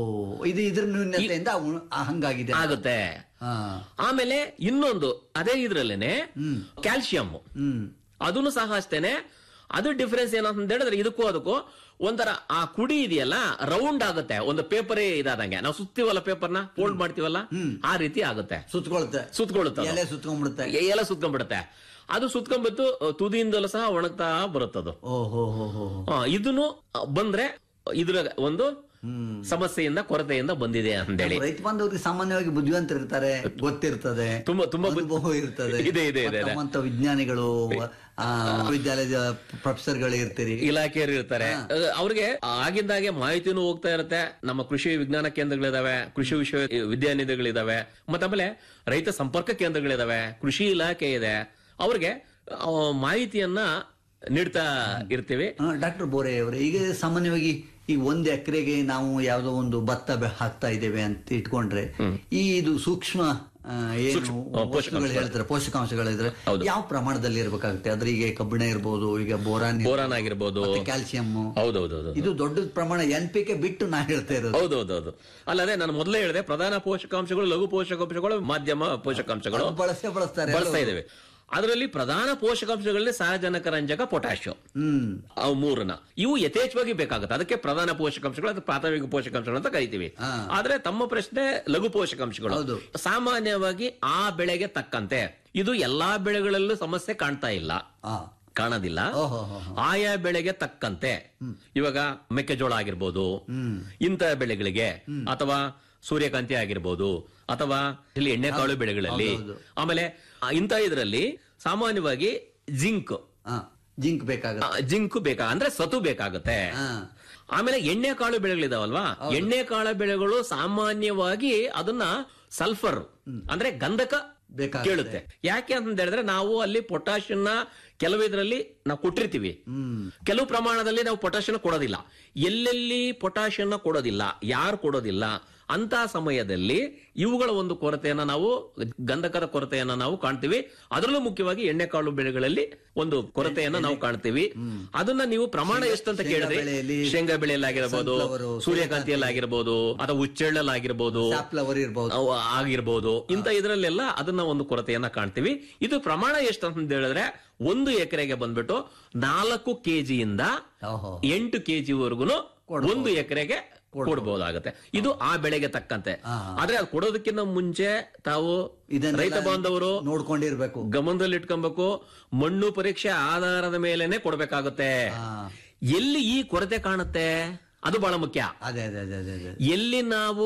S6: ಓ ಇದು ಇದ್ರ ನ್ಯೂನ್ಯತೆಯಿಂದ ಅವು- ಆ, ಹಂಗಾಗಿದೆ
S7: ಆಗುತ್ತೆ
S6: ಹಾ
S7: ಆಮೇಲೆ ಇನ್ನೊಂದು ಅದೇ ಇದ್ರಲ್ಲೇನೆ ಕ್ಯಾಲ್ಸಿಯಂ
S6: ಹ್ಮ್
S7: ಅದನ್ನು ಸಹ ಅಷ್ಟೇನೆ ಅದು ಡಿಫರೆನ್ಸ್ ಏನಂತ ಹೇಳಿದ್ರೆ ಇದಕ್ಕೂ ಅದಕ್ಕೂ ಒಂಥರ ಆ ಕುಡಿ ಇದೆಯಲ್ಲ ರೌಂಡ್ ಆಗುತ್ತೆ ಒಂದು ಪೇಪರೇ ಇದಾದಂಗೆ ನಾವು ಸುತ್ತೀವಲ್ಲ ಪೇಪರ್ನ ಫೋಲ್ಡ್ ಮಾಡ್ತೀವಲ್ಲ ಆ ರೀತಿ ಆಗುತ್ತೆ
S6: ಸುತ್ಕೊಳುತ್ತೆ
S7: ಸುತ್ಕೊಳ್ಳುತ್ತೆ ಅದು.
S6: ಎಲೆ ಸುತ್ಕೊಂಡ್ಬಿಡುತ್ತೆ
S7: ಎ- ಎಲ್ಲ ಸುತ್ಕೊಂಡ್ಬಿಡುತ್ತೆ ಅದು ಸುತ್ಕೊಂಡ್ಬಿಟ್ಟು ತುದಿಯಿಂದಲೂ ಸಹ ಒಣಗ್ತಾ ಬರುತ್ತದು
S6: ಓ ಹೋ ಹೋ ಹೋ ಹೋ.
S7: ಆ, ಇದನ್ನು ಬಂದ್ರೆ ಇದ್ರ ಒಂದು ಸಮಸ್ಯೆಯಿಂದ ಕೊರತೆಯಿಂದ ಬಂದಿದೆ ಅಂತೇಳಿ
S6: ರೈತ ಬಾಂಧವರಿಗೆ ಸಾಮಾನ್ಯವಾಗಿ ಬುದ್ಧಿವಂತರು ಇರ್ತಾರೆ ಗೊತ್ತಿರ್ತದೆ
S7: ತುಂಬಾ- ತುಂಬಾ ಬುದ್ಧಿ-
S6: ಅನುಭವ ಇರ್ತದೆ
S7: ಇದೆ, ಇದೆ, ಇದೆ, ಇದೆ.
S6: ನಮ್ಮಂತ ವಿಜ್ಞಾನಿಗಳು ಆ, ವಿದ್ಯಾಲಯದ ಪ್ರೊಫೆಸರ್ಗಳು ಇರ್ತೀರಿ
S7: ಇಲಾಖೆಯರು ಇರ್ತಾರೆ ಅಹ್, ಅವ್ರಿಗೆ ಆಗಿಂದಾಗೆ ಮಾಹಿತಿನೂ ಹೋಗ್ತಾ ಇರುತ್ತೆ ನಮ್ಮ ಕೃಷಿ ವಿಜ್ಞಾನ ಕೇಂದ್ರಗಳಿದಾವೆ ಕೃಷಿ ವಿಶ್ವ ವಿದ್ಯಾನಿಧಿಗಳಿದಾವೆ ಮತ್ತೆ ಆಮೇಲೆ ರೈತ ಸಂಪರ್ಕ ಕೇಂದ್ರಗಳಿದಾವೆ ಕೃಷಿ ಇಲಾಖೆ ಇದೆ ಅವ್ರಿಗೆ ಆ, ಮಾಹಿತಿಯನ್ನ ನೀಡ್ತಾ ಇರ್ತೀವಿ
S6: ಡಾಕ್ಟರ್ ಬೋರೆ ಅವರೇ ಈಗ ಸಾಮಾನ್ಯವಾಗಿ ಈ ಒಂದ್ ಎಕರೆಗೆ ನಾವು ಯಾವ್ದೋ ಒಂದು ಭತ್ತ ಬೆ- ಹಾಕ್ತಾ ಇದ್ದೇವೆ ಅಂತ ಇಟ್ಕೊಂಡ್ರೆ ಈ ಇದು ಸೂಕ್ಷ್ಮ ಆ, ಏನು
S7: ಸೂಕ್ಷ್ಮ, ಆ,
S6: ವಸ್ತುಗಳು
S7: ಪೋಷಕಾಂಶಗಳು.
S6: ಹೇಳ್ತಾರೆ ಪೋಷಕಾಂಶಗಳಿದ್ರೆ
S7: ಹೌದು.
S6: ಯಾವ ಪ್ರಮಾಣದಲ್ಲಿ ಇರ್ಬೇಕಾಗುತ್ತೆ ಅದ್ರ ಈಗ ಕಬ್ಬಿಣ ಇರ್ಬೋದು ಈಗ ಬೋರಾನ್
S7: ಬೋರಾನ್ ಆಗಿರ್ಬೋದು
S6: ಕ್ಯಾಲ್ಸಿಯಂ
S7: ಹೌದೌದೌದು
S6: ಇದು ದೊಡ್ಡ ಪ್ರಮಾಣ ಎನ್ ಪಿ ಕೆ ಬಿಟ್ಟು ನಾ ಹೇಳ್ತಾ ಇರೋದು
S7: ಹೌದೌದೌದು ಅಲ್ಲದೆ ನಾನು ಮೊದಲೇ ಹೇಳಿದೆ ಪ್ರಧಾನ ಪೋಷಕಾಂಶಗಳು ಲಘು ಪೋಷಕಾಂಶಗಳು ಮಾಧ್ಯಮ ಪೋಷಕಾಂಶಗಳು
S6: ಅದು ಬಳಸೇ ಬಳಸ್ತಾರೆ
S7: ಬಳಸ್ತಾ ಇದ್ದೇವೆ ಅದರಲ್ಲಿ ಪ್ರಧಾನ ಪೋಷಕಾಂಶಗಳಲ್ಲಿ ಸಾರಜನಕ ರಂಜಕ ಪೊಟ್ಯಾಶಿಯಂ
S6: ಹ್ಮ್
S7: ಅವು ಮೂರನ್ನ ಇವು ಯಥೇಚ್ಛವಾಗಿ ಬೇಕಾಗುತ್ತೆ ಅದಕ್ಕೆ ಪ್ರಧಾನ ಪೋಷಕಾಂಶಗಳು ಅಥವಾ ಪ್ರಾಥಮಿಕ ಪೋಷಕಾಂಶಗಳು ಅಂತ ಕರಿತೀವಿ
S6: ಹಾ.
S7: ಆದ್ರೆ ತಮ್ಮ ಪ್ರಶ್ನೆ ಲಘು ಪೋಷಕಾಂಶಗಳು
S6: ಹೌದು.
S7: ಸಾಮಾನ್ಯವಾಗಿ ಆ ಬೆಳೆಗೆ ತಕ್ಕಂತೆ ಇದು ಎಲ್ಲಾ ಬೆಳೆಗಳಲ್ಲೂ ಸಮಸ್ಯೆ ಕಾಣ್ತಾ ಇಲ್ಲ
S6: ಆ
S7: ಕಾಣೋದಿಲ್ಲ
S6: ಓಹೋ ಹೋ ಹೋ.
S7: ಆಯಾ ಬೆಳೆಗೆ ತಕ್ಕಂತೆ ಇವಾಗ ಮೆಕ್ಕೆಜೋಳ ಆಗಿರ್ಬೋದು ಇಂಥ ಬೆಳೆಗಳಿಗೆ ಅಥವಾ ಸೂರ್ಯಕಾಂತಿ ಆಗಿರ್ಬೋದು ಅಥವಾ ಇಲ್ಲಿ ಎಣ್ಣೆಕಾಳು ಬೆಳೆಗಳಲ್ಲಿ
S6: ಹೌದು,
S7: ಆಮೇಲೆ ಆ, ಇಂಥ ಇದರಲ್ಲಿ ಸಾಮಾನ್ಯವಾಗಿ ಜಿಂಕ್
S6: ಆ, ಜಿಂಕ್ ಬೇಕಾಗುತ್ತೆ
S7: ಜಿಂಕ್ ಬೇಕಾ ಅಂದ್ರೆ ಸತು ಬೇಕಾಗುತ್ತೆ
S6: ಆ.
S7: ಆಮೇಲೆ ಎಣ್ಣೆ ಕಾಳು ಬೆಳೆಗಳಿದಾವಲ್ವಾ ಎಣ್ಣೆ ಕಾಳು ಬೆಳೆಗಳು ಸಾಮಾನ್ಯವಾಗಿ ಅದನ್ನ ಸಲ್ಫರ್ ಅಂದ್ರೆ ಗಂಧಕ
S6: ಬೇಕಾಗುತ್ತೆ.
S7: ಕೇಳುತ್ತೆ ಯಾಕೆ ಅಂತ ಹೇಳಿದ್ರೆ ನಾವು ಅಲ್ಲಿ ಪೊಟ್ಯಾಷಿಯನ್ನ ಕೆಲವು ಇದರಲ್ಲಿ ನಾವು ಕೊಟ್ಟಿರ್ತೀವಿ ಕೆಲವು ಪ್ರಮಾಣದಲ್ಲಿ ನಾವು ಪೊಟ್ಯಾಷಿಯನ್ ಕೊಡೋದಿಲ್ಲ ಎಲ್ಲೆಲ್ಲಿ ಪೊಟ್ಯಾಷಿಯನ್ನ ಕೊಡೋದಿಲ್ಲ ಯಾರು ಕೊಡೋದಿಲ್ಲ ಅಂತ ಸಮಯದಲ್ಲಿ ಇವುಗಳ ಒಂದು ಕೊರತೆಯನ್ನ ನಾವು ಗಂಧಕದ ಕೊರತೆಯನ್ನ ನಾವು ಕಾಣ್ತೀವಿ ಅದರಲ್ಲೂ ಮುಖ್ಯವಾಗಿ ಎಣ್ಣೆಕಾಳು ಬೆಳೆಗಳಲ್ಲಿ ಒಂದು ಕೊರತೆಯನ್ನ ನಾವು ಕಾಣ್ತೀವಿ ಅದನ್ನ ನೀವು ಪ್ರಮಾಣ ಎಷ್ಟಂತ
S6: ಶೇಂಗಾ
S7: ಕೇಳಿದ್ರೆ
S6: ಬೆಳೆಯಲ್ಲಿ
S7: ಶೇಂಗಾ ಬೆಳೆಯಲ್ಲಿ ಆಗಿರ್ಬೋದು
S6: sunflower,
S7: ಸೂರ್ಯಕಾಂತಿಯಲ್ಲಿ ಆಗಿರ್ಬೋದು ಅಥವಾ ಹುಚ್ಚೆಳ್ಳಲ್ಲಿ ಆಗಿರ್ಬೋದು
S6: ಫ್ಲವರ್ ಇರ್ಬೋದು
S7: ಅವು ಆಗಿರ್ಬೋದು ಇಂತ ಇದರಲ್ಲೆಲ್ಲ ಅದನ್ನ ಒಂದು ಕೊರತೆಯನ್ನ ಕಾಣ್ತೀವಿ ಇದು ಪ್ರಮಾಣ ಎಷ್ಟು ಅಂತ ಹೇಳಿದ್ರೆ ಒಂದು ಎಕರೆಗೆ ಬಂದ್ಬಿಟ್ಟು ನಾಲ್ಕು ಕೆಜಿಯಿಂದ
S6: ಓಹೋ.
S7: ಎಂಟು ಕೆಜಿ ವರೆಗೂ ಒಂದು ಎಕರೆಗೆ ಕೊಡಬಹುದಾಗತ್ತೆ ಇದು ಆ ಬೆಳೆಗೆ ತಕ್ಕಂತೆ ಆದ್ರೆ ಅದು ಕೊಡೋದಕ್ಕಿಂತ ಮುಂಚೆ ತಾವು
S6: ಇದನ್ನೆಲ್ಲ
S7: ರೈತ ಬಾಂಧವರು
S6: ನೋಡ್ಕೊಂಡಿರ್ಬೇಕು
S7: ಗಮನದಲ್ಲಿ ಇಟ್ಕೊಬೇಕು ಮಣ್ಣು ಪರೀಕ್ಷೆ ಆಧಾರದ ಮೇಲೆನೆ ಕೊಡ್ಬೇಕಾಗುತ್ತೆ
S6: ಆ.
S7: ಎಲ್ಲಿ ಈ ಕೊರತೆ ಕಾಣುತ್ತೆ ಅದು ಬಹಳ ಮುಖ್ಯ
S6: ಅದೇ ಅದೇ ಅದೇ ಅದೇ ಅದೇ
S7: ಎಲ್ಲಿ ನಾವು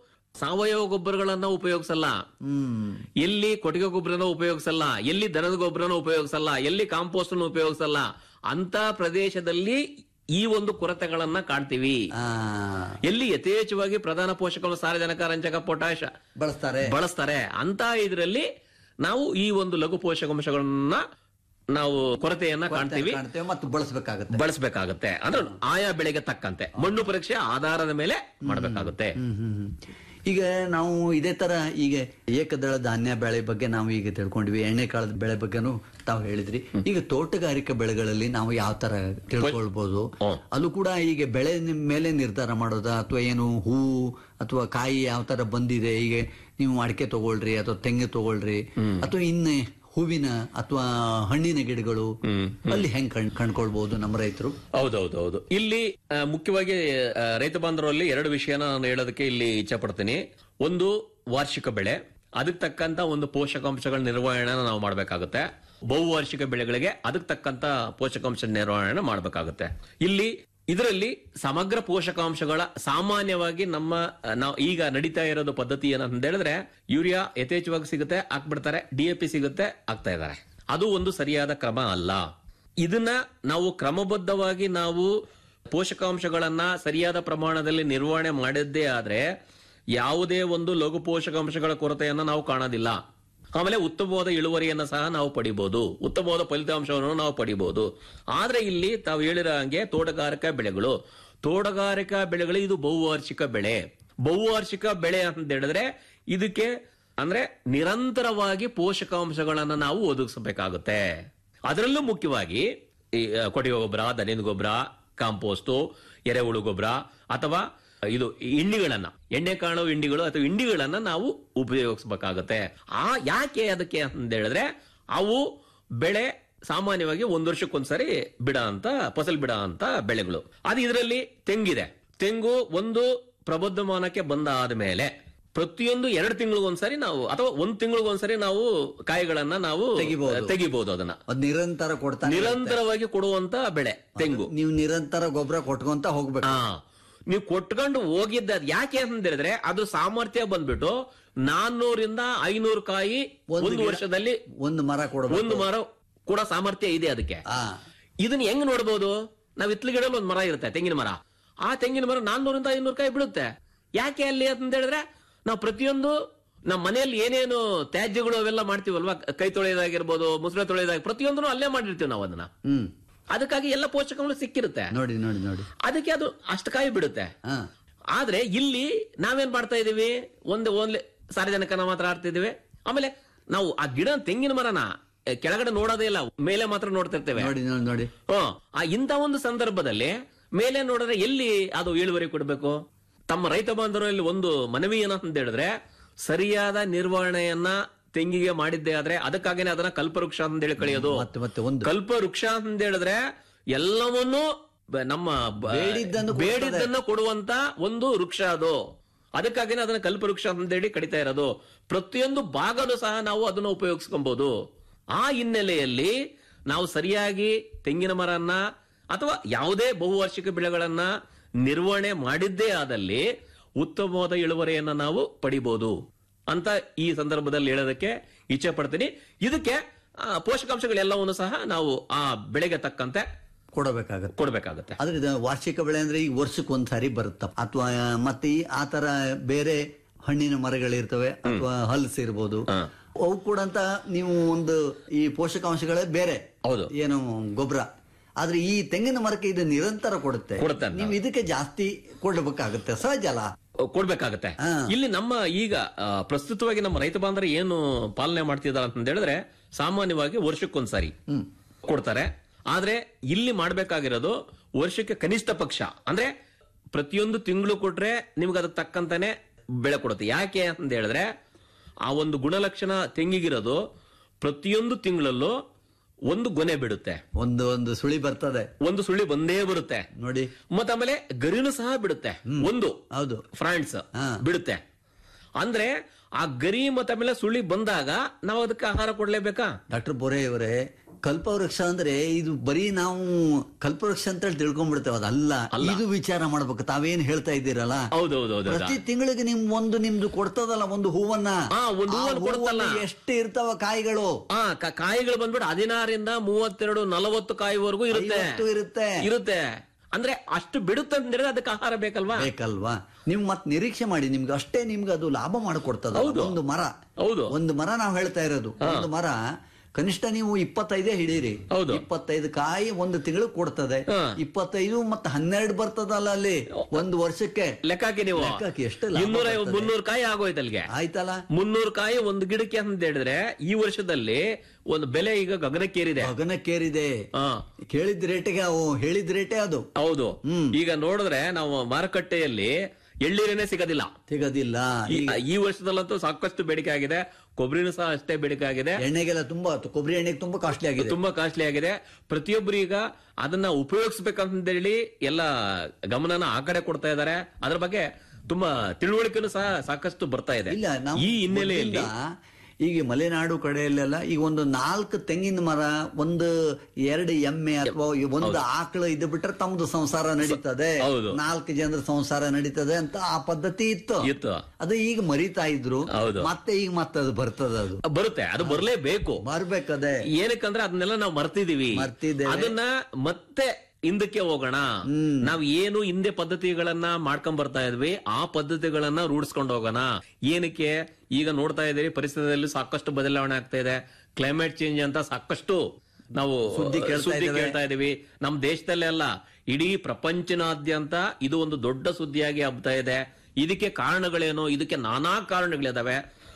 S7: ಸಾವಯವ ಗೊಬ್ಬರಗಳನ್ನ ಉಪಯೋಗಿಸಲ್ಲ
S6: ಹ್ಮ್
S7: ಎಲ್ಲಿ ಕೊಟ್ಟಿಗೆ ಗೊಬ್ಬರನ ಉಪಯೋಗಿಸಲ್ಲ ಎಲ್ಲಿ ದನದ ಗೊಬ್ಬರನ ಉಪಯೋಗಿಸಲ್ಲ ಎಲ್ಲಿ ಕಾಂಪೋಸ್ಟ್ ಉಪಯೋಗಿಸಲ್ಲ ಅಂತ ಪ್ರದೇಶದಲ್ಲಿ ಈ ಒಂದು ಕೊರತೆಗಳನ್ನ ಕಾಣ್ತೀವಿ
S6: ಆ
S7: ಎಲ್ಲಿ ಯಥೇಚ್ಛವಾಗಿ ಪ್ರಧಾನ ಪೋಷಕಗಳು ಸಾರಜನಕ ರಂಜಕ ಪೊಟ್ಯಾಶ
S6: ಬಳಸ್ತಾರೆ
S7: ಬಳಸ್ತಾರೆ ಅಂತ ಇದರಲ್ಲಿ ನಾವು ಈ ಒಂದು ಲಘು ಪೋಷಕಾಂಶಗಳನ್ನ ನಾವು ಕೊರತೆಯನ್ನ ಕಾಣ್ತೀವಿ
S6: ಕಾಣ್ತೇವೆ ಮತ್ತು ಬಳಸಬೇಕಾಗುತ್ತೆ
S7: ಬಳಸಬೇಕಾಗುತ್ತೆ ಅಂದ್ರೆ ಆಯಾ ಬೆಳೆಗೆ ತಕ್ಕಂತೆ ಮಣ್ಣು ಪರೀಕ್ಷೆ ಆಧಾರದ ಮೇಲೆ ಮಾಡಬೇಕಾಗುತ್ತೆ
S6: ಈಗ ನಾವು ಇದೇ ತರ ಈಗ ಏಕದಳ ಧಾನ್ಯ ಬೆಳೆ ಬಗ್ಗೆ ನಾವು ಈಗ ತಿಳ್ಕೊಂಡ್ವಿ ಎಣ್ಣೆ ಕಾಳದ ಬೆಳೆ ಬಗ್ಗೆನೂ ತಾವು ಹೇಳಿದ್ರಿ ಈಗ ತೋಟಗಾರಿಕಾ ಬೆಳೆಗಳಲ್ಲಿ ನಾವು ಯಾವ ತರ ತಿಳ್ಕೊಳ್ಬಹುದು
S7: ಹ್ಮ್.
S6: ಅಲ್ಲೂ ಕೂಡ ಈಗ ಬೆಳೆ ನಿಮ್ ಮೇಲೆ ನಿರ್ಧಾರ ಮಾಡೋದಾ ಅಥವಾ ಏನು ಹೂ ಅಥವಾ ಕಾಯಿ ಯಾವ ತರ ಬಂದಿದೆ ಈಗ ನೀವು ಅಡಿಕೆ ತಗೊಳ್ರಿ ಅಥವಾ ತೆಂಗು ತಗೊಳ್ರಿ ಅಥವಾ ಇನ್ನು ಹೂವಿನ ಅಥವಾ ಹಣ್ಣಿನ ಗಿಡಗಳು ಅಲ್ಲಿ ಹೆಂಗ್ ಕಣ್ ಕಂಡ್ಕೊಳ್ಬಹುದು ನಮ್ಮ ರೈತರು
S7: ಹೌದೌದೌದು ಇಲ್ಲಿ ಆ, ಮುಖ್ಯವಾಗಿ ಆ, ರೈತ ಬಾಂಧವರಲ್ಲಿ ಎರಡು ವಿಷಯನ ನಾನು ಹೇಳೋದಕ್ಕೆ ಇಲ್ಲಿ ಇಚ್ಛೆ ಪಡ್ತೀನಿ ಒಂದು ವಾರ್ಷಿಕ ಬೆಳೆ ಅದಕ್ಕೆ ತಕ್ಕಂತ ಒಂದು ಪೋಷಕಾಂಶಗಳ ನಿರ್ವಹಣೆ ನಾವು ಮಾಡಬೇಕಾಗುತ್ತೆ ಬಹುವಾರ್ಷಿಕ ಬೆಳೆಗಳಿಗೆ ಅದಕ್ಕೆ ತಕ್ಕಂತ ಪೋಷಕಾಂಶ ನಿರ್ವಹಣೆ ಮಾಡಬೇಕಾಗುತ್ತೆ ಇಲ್ಲಿ ಇದರಲ್ಲಿ ಸಮಗ್ರ ಪೋಷಕಾಂಶಗಳ ಸಾಮಾನ್ಯವಾಗಿ ನಮ್ಮ ಆ, ನಾವು ಈಗ ನಡೀತಾ ಇರೋದು ಪದ್ಧತಿ ಏನಂತ ಹೇಳಿದ್ರೆ ಯೂರಿಯಾ ಯಥೇಚ್ಛವಾಗಿ ಸಿಗುತ್ತೆ ಹಾಕ್ಬಿಡ್ತಾರೆ ಡಿಎಪಿ ಸಿಗುತ್ತೆ ಹಾಕ್ತಾ ಇದ್ದಾರೆ ಅದು ಒಂದು ಸರಿಯಾದ ಕ್ರಮ ಅಲ್ಲ ಇದನ್ನ ನಾವು ಕ್ರಮಬದ್ಧವಾಗಿ ನಾವು ಪೋಷಕಾಂಶಗಳನ್ನ ಸರಿಯಾದ ಪ್ರಮಾಣದಲ್ಲಿ ನಿರ್ವಹಣೆ ಮಾಡಿದ್ದೇ ಆದ್ರೆ ಯಾವುದೇ ಒಂದು ಲಘು ಪೋಷಕಾಂಶಗಳ ಕೊರತೆಯನ್ನ ನಾವು ಕಾಣೋದಿಲ್ಲ ಆಮೇಲೆ ಉತ್ತಮವಾದ ಇಳುವರಿಯನ್ನ ಸಹ ನಾವು ಪಡಿಬಹುದು ಉತ್ತಮವಾದ ಫಲಿತಾಂಶವನ್ನು ನಾವು ಪಡಿಬಹುದು ಆದ್ರೆ ಇಲ್ಲಿ ತಾವು ಹೇಳಿರೋ ಹಂಗೆ ತೋಟಗಾರಿಕಾ ಬೆಳೆಗಳು ತೋಟಗಾರಿಕಾ ಬೆಳೆಗಳು ಇದು ಬಹುವಾರ್ಷಿಕ ಬೆಳೆ ಬಹುವಾರ್ಷಿಕ ಬೆಳೆ ಅಂತ ಹೇಳಿದ್ರೆ ಇದಕ್ಕೆ ಅಂದ್ರೆ ನಿರಂತರವಾಗಿ ಪೋಷಕಾಂಶಗಳನ್ನ ನಾವು ಒದಗಿಸಬೇಕಾಗುತ್ತೆ ಅದರಲ್ಲೂ ಮುಖ್ಯವಾಗಿ ಈ ಆ, ಕೊಟ್ಟಿಗೆ ಗೊಬ್ಬರ ದನಿನ ಗೊಬ್ಬರ ಕಾಂಪೋಸ್ಟು ಎರೆಹುಳು ಗೊಬ್ಬರ ಅಥವಾ ಇದು ಹಿಂಡಿಗಳನ್ನ ಎಣ್ಣೆ ಕಾಣೋ ಹಿಂಡಿಗಳು ಅಥವಾ ಹಿಂಡಿಗಳನ್ನ ನಾವು ಉಪಯೋಗಿಸಬೇಕಾಗತ್ತೆ ಆ ಯಾಕೆ ಅದಕ್ಕೆ ಅಂತ ಹೇಳಿದ್ರೆ ಅವು ಬೆಳೆ ಸಾಮಾನ್ಯವಾಗಿ ಒಂದ್ ವರ್ಷಕ್ಕೊಂದ್ಸರಿ ಬಿಡ ಅಂತ ಫಸಲ್ ಬಿಡ ಅಂತ ಬೆಳೆಗಳು ಅದು ಇದರಲ್ಲಿ ತೆಂಗಿದೆ ತೆಂಗು ಒಂದು ಪ್ರಬುದ್ಧಮಾನಕ್ಕೆ ಬಂದಾದ ಮೇಲೆ ಪ್ರತಿಯೊಂದು ಎರಡು ತಿಂಗಳಿಗೊಂದ್ಸರಿ ನಾವು ಅಥವಾ ಒಂದ್ ತಿಂಗಳಿಗೊಂದ್ಸರಿ ನಾವು ಕಾಯಿಗಳನ್ನ ನಾವು
S6: ತೆಗಿಬಹುದು.
S7: ತೆಗಿಬಹುದು ಅದನ್ನ
S6: ಅದ್ ನಿರಂತರ ಕೊಡ್ತಾ
S7: ನಿರಂತರವಾಗಿ ಕೊಡುವಂತ ಬೆಳೆ ತೆಂಗು
S6: ನೀವು ನಿರಂತರ ಗೊಬ್ಬರ ಕೊಟ್ಕೊಂತ ಹೋಗ್ಬೇಕು
S7: ಹಾ ನೀವು ಕೊಟ್ಕೊಂಡು ಹೋಗಿದ್ದ ಅದ್ ಯಾಕೆ ಅಂತ ಹೇಳಿದ್ರೆ ಅದು ಸಾಮರ್ಥ್ಯ ಬಂದ್ಬಿಟ್ಟು ನಾನ್ನೂರಿಂದ ಐನೂರು ಕಾಯಿ
S6: ಒಂದು
S7: ಒಂದು
S6: ಗಿಡ-
S7: ವರ್ಷದಲ್ಲಿ
S6: ಒಂದು ಮರ ಕೊಡಬೇಕು
S7: ಒಂದು ಮರ ಕೂಡ ಸಾಮರ್ಥ್ಯ ಇದೆ ಅದಕ್ಕೆ
S6: ಆ
S7: ಇದನ್ನ ಹೆಂಗ್ ನೋಡ್ಬೋದು ನಾವ್ ಇತ್ಲ ಗಿಡದಲ್ಲಿ ಒಂದ್ ಮರ ಇರುತ್ತೆ ತೆಂಗಿನ ಮರ ಆ ತೆಂಗಿನ ಮರ ನಾನ್ನೂರಿಂದ ಐನೂರು ಕಾಯಿ ಬಿಡುತ್ತೆ ಯಾಕೆ ಅಲ್ಲಿ ಅಂತ ಹೇಳಿದ್ರೆ ನಾವು ಪ್ರತಿಯೊಂದು ನಮ್ಮ ಮನೆಯಲ್ಲಿ ಏನೇನು ತ್ಯಾಜ್ಯಗಳು ಅವೆಲ್ಲ ಮಾಡ್ತೀವಲ್ವಾ ಕೈ ತೊಳೆಯೋದಾಗಿರ್ಬೋದು ಮುಸುರೆ ತೊಳೆಯೋದಾಗ ಪ್ರತಿಯೊಂದನ್ನು ಅಲ್ಲೇ ಮಾಡಿರ್ತೀವಿ ನಾವು ಅದನ್ನ
S6: ಹ್ಮ್
S7: ಅದಕ್ಕಾಗಿ ಎಲ್ಲ ಪೋಷಕಗಳು ಸಿಕ್ಕಿರುತ್ತೆ
S6: ನೋಡಿ ನೋಡಿ ನೋಡಿ
S7: ಅದಕ್ಕೆ ಅದು ಅಷ್ಟು ಕಾಯಿ ಬಿಡುತ್ತೆ
S6: ಹಾ
S7: ಆದ್ರೆ ಇಲ್ಲಿ ನಾವೇನ್ ಮಾಡ್ತಾ ಇದೀವಿ ಒಂದು ಓನ್ಲಿ ಸಾರ್ವಜನಿಕನ ಮಾತ್ರ ಆಡ್ತಿದೀವಿ ಆಮೇಲೆ ನಾವು ಆ ಗಿಡ ತೆಂಗಿನ ಮರನ ಎ, ಕೆಳಗಡೆ ನೋಡೋದೇ ಇಲ್ಲ ಮೇಲೆ ಮಾತ್ರ ನೋಡ್ತಿರ್ತೇವೆ
S6: ನೋಡಿ ನೋಡಿ ನೋಡಿ
S7: ಹ್ಮ್. ಆ ಇಂಥ ಒಂದು ಸಂದರ್ಭದಲ್ಲಿ ಮೇಲೆ ನೋಡಿದ್ರೆ ಎಲ್ಲಿ ಅದು ಇಳುವರಿ ಕೊಡಬೇಕು ತಮ್ಮ ರೈತ ಬಾಂಧವರಲ್ಲಿ ಒಂದು ಮನವಿ ಏನಂತ ಹೇಳಿದ್ರೆ ಸರಿಯಾದ ನಿರ್ವಹಣೆಯನ್ನ ತೆಂಗಿಗೆ ಮಾಡಿದ್ದೆ ಆದ್ರೆ ಅದಕ್ಕಾಗೇನೆ ಅದನ್ನ ಕಲ್ಪವೃಕ್ಷ ಅಂತ ಹೇಳಿ ಕಳೆಯೋದು
S6: ಮತ್ತೆ ಮತ್ತೆ ಒಂದು
S7: ಕಲ್ಪವೃಕ್ಷ ಅಂತ ಹೇಳಿದ್ರೆ ಎಲ್ಲವನ್ನೂ ಬ- ನಮ್ಮ ಬ-
S6: ಬೇಡಿದ್ದನ್ನು ಕೊಡ್ತದೆ.
S7: ಬೇಡಿದ್ದನ್ನು ಕೊಡುವಂತ ಒಂದು ವೃಕ್ಷ ಅದು ಅದಕ್ಕಾಗಿನೇ ಅದನ್ನ ಕಲ್ಪವೃಕ್ಷ ಅಂತೇಳಿ ಕಡಿತಾ ಇರೋದು ಪ್ರತಿಯೊಂದು ಭಾಗನೂ ಸಹ ನಾವು ಅದನ್ನ ಉಪಯೋಗಿಸ್ಕೊಬಹುದು ಆ ಹಿನ್ನೆಲೆಯಲ್ಲಿ ನಾವು ಸರಿಯಾಗಿ ತೆಂಗಿನ ಮರನ್ನ ಅಥವಾ ಯಾವುದೇ ಬಹುವಾರ್ಷಿಕ ಬೆಳೆಗಳನ್ನ ನಿರ್ವಹಣೆ ಮಾಡಿದ್ದೇ ಆದಲ್ಲಿ ಉತ್ತಮವಾದ ಇಳುವರಿಯನ್ನ ನಾವು ಪಡಿಬಹುದು ಅಂತ ಈ ಸಂದರ್ಭದಲ್ಲಿ ಹೇಳೋದಕ್ಕೆ ಇಚ್ಛೆ ಪಡ್ತೀನಿ ಇದಕ್ಕೆ ಆ, ಪೋಷಕಾಂಶಗಳೆಲ್ಲವನ್ನು ಸಹ ನಾವು ಆ ಬೆಳೆಗೆ ತಕ್ಕಂತೆ
S6: ಕೊಡಬೇಕಾಗತ್ತೆ
S7: ಕೊಡ್ಬೇಕಾಗತ್ತೆ
S6: ಆದ್ರೆ ಇದು ವಾರ್ಷಿಕ ಬೆಳೆ ಅಂದ್ರೆ ಈಗ ವರ್ಷಕ್ಕೆ ಒಂದ್ಸಾರಿ ಬರುತ್ತ ಅಥವಾ ಮತ್ತೆ ಈ ಆತರ ಬೇರೆ ಹಣ್ಣಿನ ಮರಗಳಿರ್ತವೆ ಅಥವಾ ಹಲ್ಸ್ ಇರ್ಬೋದು ಅವು ಕೂಡ ಅಂತ ನೀವು ಒಂದು ಈ ಪೋಷಕಾಂಶಗಳೇ ಬೇರೆ
S7: ಹೌದು.
S6: ಏನು ಗೊಬ್ಬರ ಆದ್ರೆ ಈ ತೆಂಗಿನ ಮರಕ್ಕೆ ಇದು ನಿರಂತರ ಕೊಡುತ್ತೆ
S7: ಕೊಡುತ್ತೆ ಅಂತ.
S6: ನೀವು ಇದಕ್ಕೆ ಜಾಸ್ತಿ ಕೊಡಬೇಕಾಗುತ್ತೆ ಸಹಜ ಅಲ್ಲ
S7: ಕೊಡ್ಬೇಕಾಗತ್ತೆ
S6: ಹಾ.
S7: ಇಲ್ಲಿ ನಮ್ಮ ಈಗ ಆ, ಪ್ರಸ್ತುತವಾಗಿ ನಮ್ಮ ರೈತ ಬಾಂಧವರು ಏನು ಪಾಲನೆ ಮಾಡ್ತಿದ್ದಾರೆ ಅಂತ ಹೇಳಿದ್ರೆ ಸಾಮಾನ್ಯವಾಗಿ ವರ್ಷಕ್ಕೊಂದ್ಸರಿ ಕೊಡ್ತಾರೆ ಆದ್ರೆ ಇಲ್ಲಿ ಮಾಡ್ಬೇಕಾಗಿರೋದು ವರ್ಷಕ್ಕೆ ಕನಿಷ್ಠ ಪಕ್ಷ ಅಂದ್ರೆ ಪ್ರತಿಯೊಂದು ತಿಂಗಳು ಕೊಟ್ರೆ ನಿಮ್ಗೆ ಅದಕ್ಕೆ ತಕ್ಕಂತಾನೆ ಬೆಳೆ ಕೊಡುತ್ತೆ ಯಾಕೆ ಅಂತ ಹೇಳಿದ್ರೆ ಆ ಒಂದು ಗುಣಲಕ್ಷಣ ತೆಂಗಿಗಿರೋದು ಪ್ರತಿಯೊಂದು ತಿಂಗಳಲ್ಲೂ ಒಂದು ಗೊನೆ ಬಿಡುತ್ತೆ
S6: ಒಂದು ಒಂದು ಸುಳಿ ಬರ್ತದೆ
S7: ಒಂದು ಸುಳ್ಳಿ ಬಂದೇ ಬರುತ್ತೆ
S6: ನೋಡಿ
S7: ಮತ್ತೆ ಆಮೇಲೆ ಗರಿನು ಸಹ ಬಿಡುತ್ತೆ ಒಂದು
S6: ಹೌದು
S7: ಫ್ರಾನ್ಸ್
S6: ಹಾ.
S7: ಬಿಡುತ್ತೆ ಅಂದ್ರೆ ಆ ಗರಿ ಮತ್ತೆ ಆಮೇಲೆ ಸುಳಿ ಬಂದಾಗ ನಾವು ಅದಕ್ಕೆ ಆಹಾರ ಕೊಡ್ಲೇಬೇಕಾ
S6: ಡಾಕ್ಟರ್ ಬೋರೆ ಅವರೇ ಕಲ್ಪವೃಕ್ಷ ಅಂದ್ರೆ ಇದು ಬರೀ ನಾವು ಕಲ್ಪವೃಕ್ಷ ಅಂತ ಹೇಳಿ ತಿಳ್ಕೊಂಡ್ಬಿಡ್ತೇವೆ ಅದಲ್ಲ ಇದು ವಿಚಾರ ಮಾಡ್ಬೇಕು ತಾವೇನ್ ಹೇಳ್ತಾ ಇದ್ದೀರಲ್ಲ
S7: ಹೌದೌದು
S6: ಪ್ರತಿ ತಿಂಗಳಿಗೆ ನಿಮ್ ಒಂದು ನಿಮ್ದು ಕೊಡ್ತದಲ್ಲ ಒಂದು ಹೂವನ್ನ
S7: ಆ, ಒಂದು ಹೂವನ್ನ
S6: ಆ
S7: ಕೊಡ್ತಲ್ಲ.
S6: ಹೂವಲ್ಲಿ ಎಷ್ಟು ಇರ್ತಾವ ಕಾಯಿಗಳು
S7: ಆ ಕ- ಕಾಯಿಗಳು ಬಂದ್ಬಿಟ್ಟು ಹದಿನಾರರಿಂದ ಮೂವತ್ತೆರಡು ನಲವತ್ತು ಕಾಯಿವರೆಗೂ ಇರುತ್ತೆ
S6: ಐವತ್ತು ಇರುತ್ತೆ.
S7: ಇರುತ್ತೆ ಅಂದ್ರೆ ಅಷ್ಟು ಬಿಡುತ್ತೆ ಅಂತ ಹೇಳಿದ್ರೆ ಅದಕ್ಕೆ ಆಹಾರ ಬೇಕಲ್ವಾ
S6: ಬೇಕಲ್ವಾ ನೀವು ಮತ್ ನಿರೀಕ್ಷೆ ಮಾಡಿ ನಿಮ್ಗೆ ಅಷ್ಟೇ ನಿಮ್ಗೆ ಅದು ಲಾಭ ಮಾಡಿಕೊಡ್ತದ
S7: ಹೌದು.
S6: ಒಂದು ಮರ
S7: ಹೌದು.
S6: ಒಂದು ಮರ ನಾವು ಹೇಳ್ತಾ ಇರೋದು ಒಂದು ಮರ ಕನಿಷ್ಠ ನೀವು ಇಪ್ಪತ್ತೈದೇ ಹಿಡೀರಿ
S7: ಹೌದು.
S6: ಇಪ್ಪತ್ತೈದು ಕಾಯಿ ಒಂದು ತಿಂಗಳು ಕೊಡ್ತದೆ
S7: ಹಾ.
S6: ಇಪ್ಪತ್ತೈದು ಮತ್ತೆ ಹನ್ನೆರಡು ಬರ್ತದಲ್ಲ ಅಲ್ಲಿ ಒಂದು ವರ್ಷಕ್ಕೆ
S7: ಲೆಕ್ಕ ಹಾಕಿ ನೀವು
S6: ಲೆಕ್ಕ ಹಾಕಿ ಎಷ್ಟು ಲಾಭ
S7: ಇನ್ನೂರ
S6: ಬರ್ತದೆ?
S7: ಮುನ್ನೂರು ಕಾಯಿ ಆಗೋಯ್ತು ಅಲ್ಲಿಗೆ
S6: ಆಯ್ತಲ್ಲ
S7: ಮುನ್ನೂರು ಕಾಯಿ ಒಂದು ಗಿಡಕ್ಕೆ ಅಂತ ಹೇಳಿದ್ರೆ ಈ ವರ್ಷದಲ್ಲಿ ಒಂದು ಬೆಲೆ ಈಗ ಗಗನಕ್ಕೇರಿದೆ
S6: ಗಗನಕ್ಕೇರಿದೆ
S7: ಹಾ
S6: ಕೇಳಿದ ರೇಟಿಗೆ ಅವು ಹೇಳಿದ ರೇಟೇ ಅದು
S7: ಹೌದು ಈಗ ನೋಡಿದ್ರೆ ನಾವು ಮಾರುಕಟ್ಟೆಯಲ್ಲಿ ಎಳ್ನೀರೇನೆ ಸಿಗೋದಿಲ್ಲ
S6: ಸಿಗೋದಿಲ್ಲ
S7: ಈ-
S6: ಈಗ
S7: ಈ ವರ್ಷದಲ್ಲಂತೂ ಸಾಕಷ್ಟು ಬೇಡಿಕೆ ಆಗಿದೆ ಕೊಬ್ಬರಿನೂ ಸಹ ಅಷ್ಟೇ ಬೇಡಿಕೆ ಆಗಿದೆ
S6: ಎಣ್ಣೆಗೆಲ್ಲ ತುಂಬಾ ಕೊಬ್ಬರಿ ಎಣ್ಣೆಗೆ ತುಂಬಾ ಕಾಸ್ಟ್ಲಿ ಆಗಿದೆ
S7: ತುಂಬಾ ಕಾಸ್ಟ್ಲಿ ಆಗಿದೆ ಪ್ರತಿಯೊಬ್ಬರು ಈಗ ಅದನ್ನ ಉಪಯೋಗಿಸ್ಬೇಕಂತ ಹೇಳಿ ಎಲ್ಲ ಗಮನನ ಆ ಕಡೆ ಕೊಡ್ತಾ ಇದ್ದಾರೆ ಅದ್ರ ಬಗ್ಗೆ ತುಂಬಾ ತಿಳುವಳಿಕೆನೂ ಸಹ ಸಾಕಷ್ಟು ಬರ್ತಾ ಇದೆ
S6: ಇಲ್ಲ ನಾವು
S7: ಈ ಹಿನ್ನೆಲೆಯಲ್ಲಿ
S6: ಮೊದ್ಲಿಂದ ಈಗ ಮಲೆನಾಡು ಕಡೆಯಲ್ಲೆಲ್ಲ ಈಗ ಒಂದು ನಾಲ್ಕು ತೆಂಗಿನ ಮರ ಒಂದು ಎರಡು ಎಮ್ಮೆ ಅಥವಾ ಒಂದು ಆಕಳು ಇದು ಬಿಟ್ರೆ ತಮ್ದು ಸಂಸಾರ ನಡೀತದೆ
S7: ಹೌದು.
S6: ನಾಲ್ಕು ಜನರ ಸಂಸಾರ ನಡೀತದೆ ಅಂತ ಆ ಪದ್ಧತಿ ಇತ್ತು
S7: ಇತ್ತು
S6: ಅದು ಈಗ ಮರಿತಾ ಇದ್ರು
S7: ಹೌದು.
S6: ಮತ್ತೆ ಈಗ ಮತ್ತೆ ಅದು ಬರ್ತದ ಅದು
S7: ಬರುತ್ತೆ ಅದು ಬರಲೇಬೇಕು
S6: ಬರ್ಬೇಕದೆ
S7: ಏನಕ್ಕಂದ್ರೆ ಅದನ್ನೆಲ್ಲ ನಾವು ಮರ್ತಿದೀವಿ
S6: ಮರ್ತಿದ್ದೇವೆ.
S7: ಅದನ್ನ ಮತ್ತೆ ಹಿಂದಕ್ಕೆ ಹೋಗೋಣ ನಾವ್ ಏನು ಹಿಂದೆ ಪದ್ಧತಿಗಳನ್ನ ಮಾಡ್ಕೊಂಡ್ ಬರ್ತಾ ಇದ್ವಿ ಆ ಪದ್ಧತಿಗಳನ್ನ ರೂಢಿಸ್ಕೊಂಡು ಹೋಗೋಣ ಏನಕ್ಕೆ ಈಗ ನೋಡ್ತಾ ಇದ್ದೀರಿ ಪರಿಸರದಲ್ಲಿ ಸಾಕಷ್ಟು ಬದಲಾವಣೆ ಆಗ್ತಾ ಇದೆ ಕ್ಲೈಮೇಟ್ ಚೇಂಜ್ ಅಂತ ಸಾಕಷ್ಟು ನಾವು
S6: ಸುದ್ದಿ ಕೇಳ್ತಾ
S7: ಸುದ್ದಿ
S6: ಇದ್ದೇವೆ.
S7: ಕೇಳ್ತಾ ಇದೀವಿ ನಮ್ ದೇಶದಲ್ಲೇ ಅಲ್ಲ ಇಡೀ ಪ್ರಪಂಚನಾದ್ಯಂತ ಇದು ಒಂದು ದೊಡ್ಡ ಸುದ್ದಿಯಾಗಿ ಹಬ್ತಾ ಇದೆ ಇದಕ್ಕೆ ಕಾರಣಗಳೇನು ಇದಕ್ಕೆ ನಾನಾ ಕಾರಣಗಳಿದಾವೆ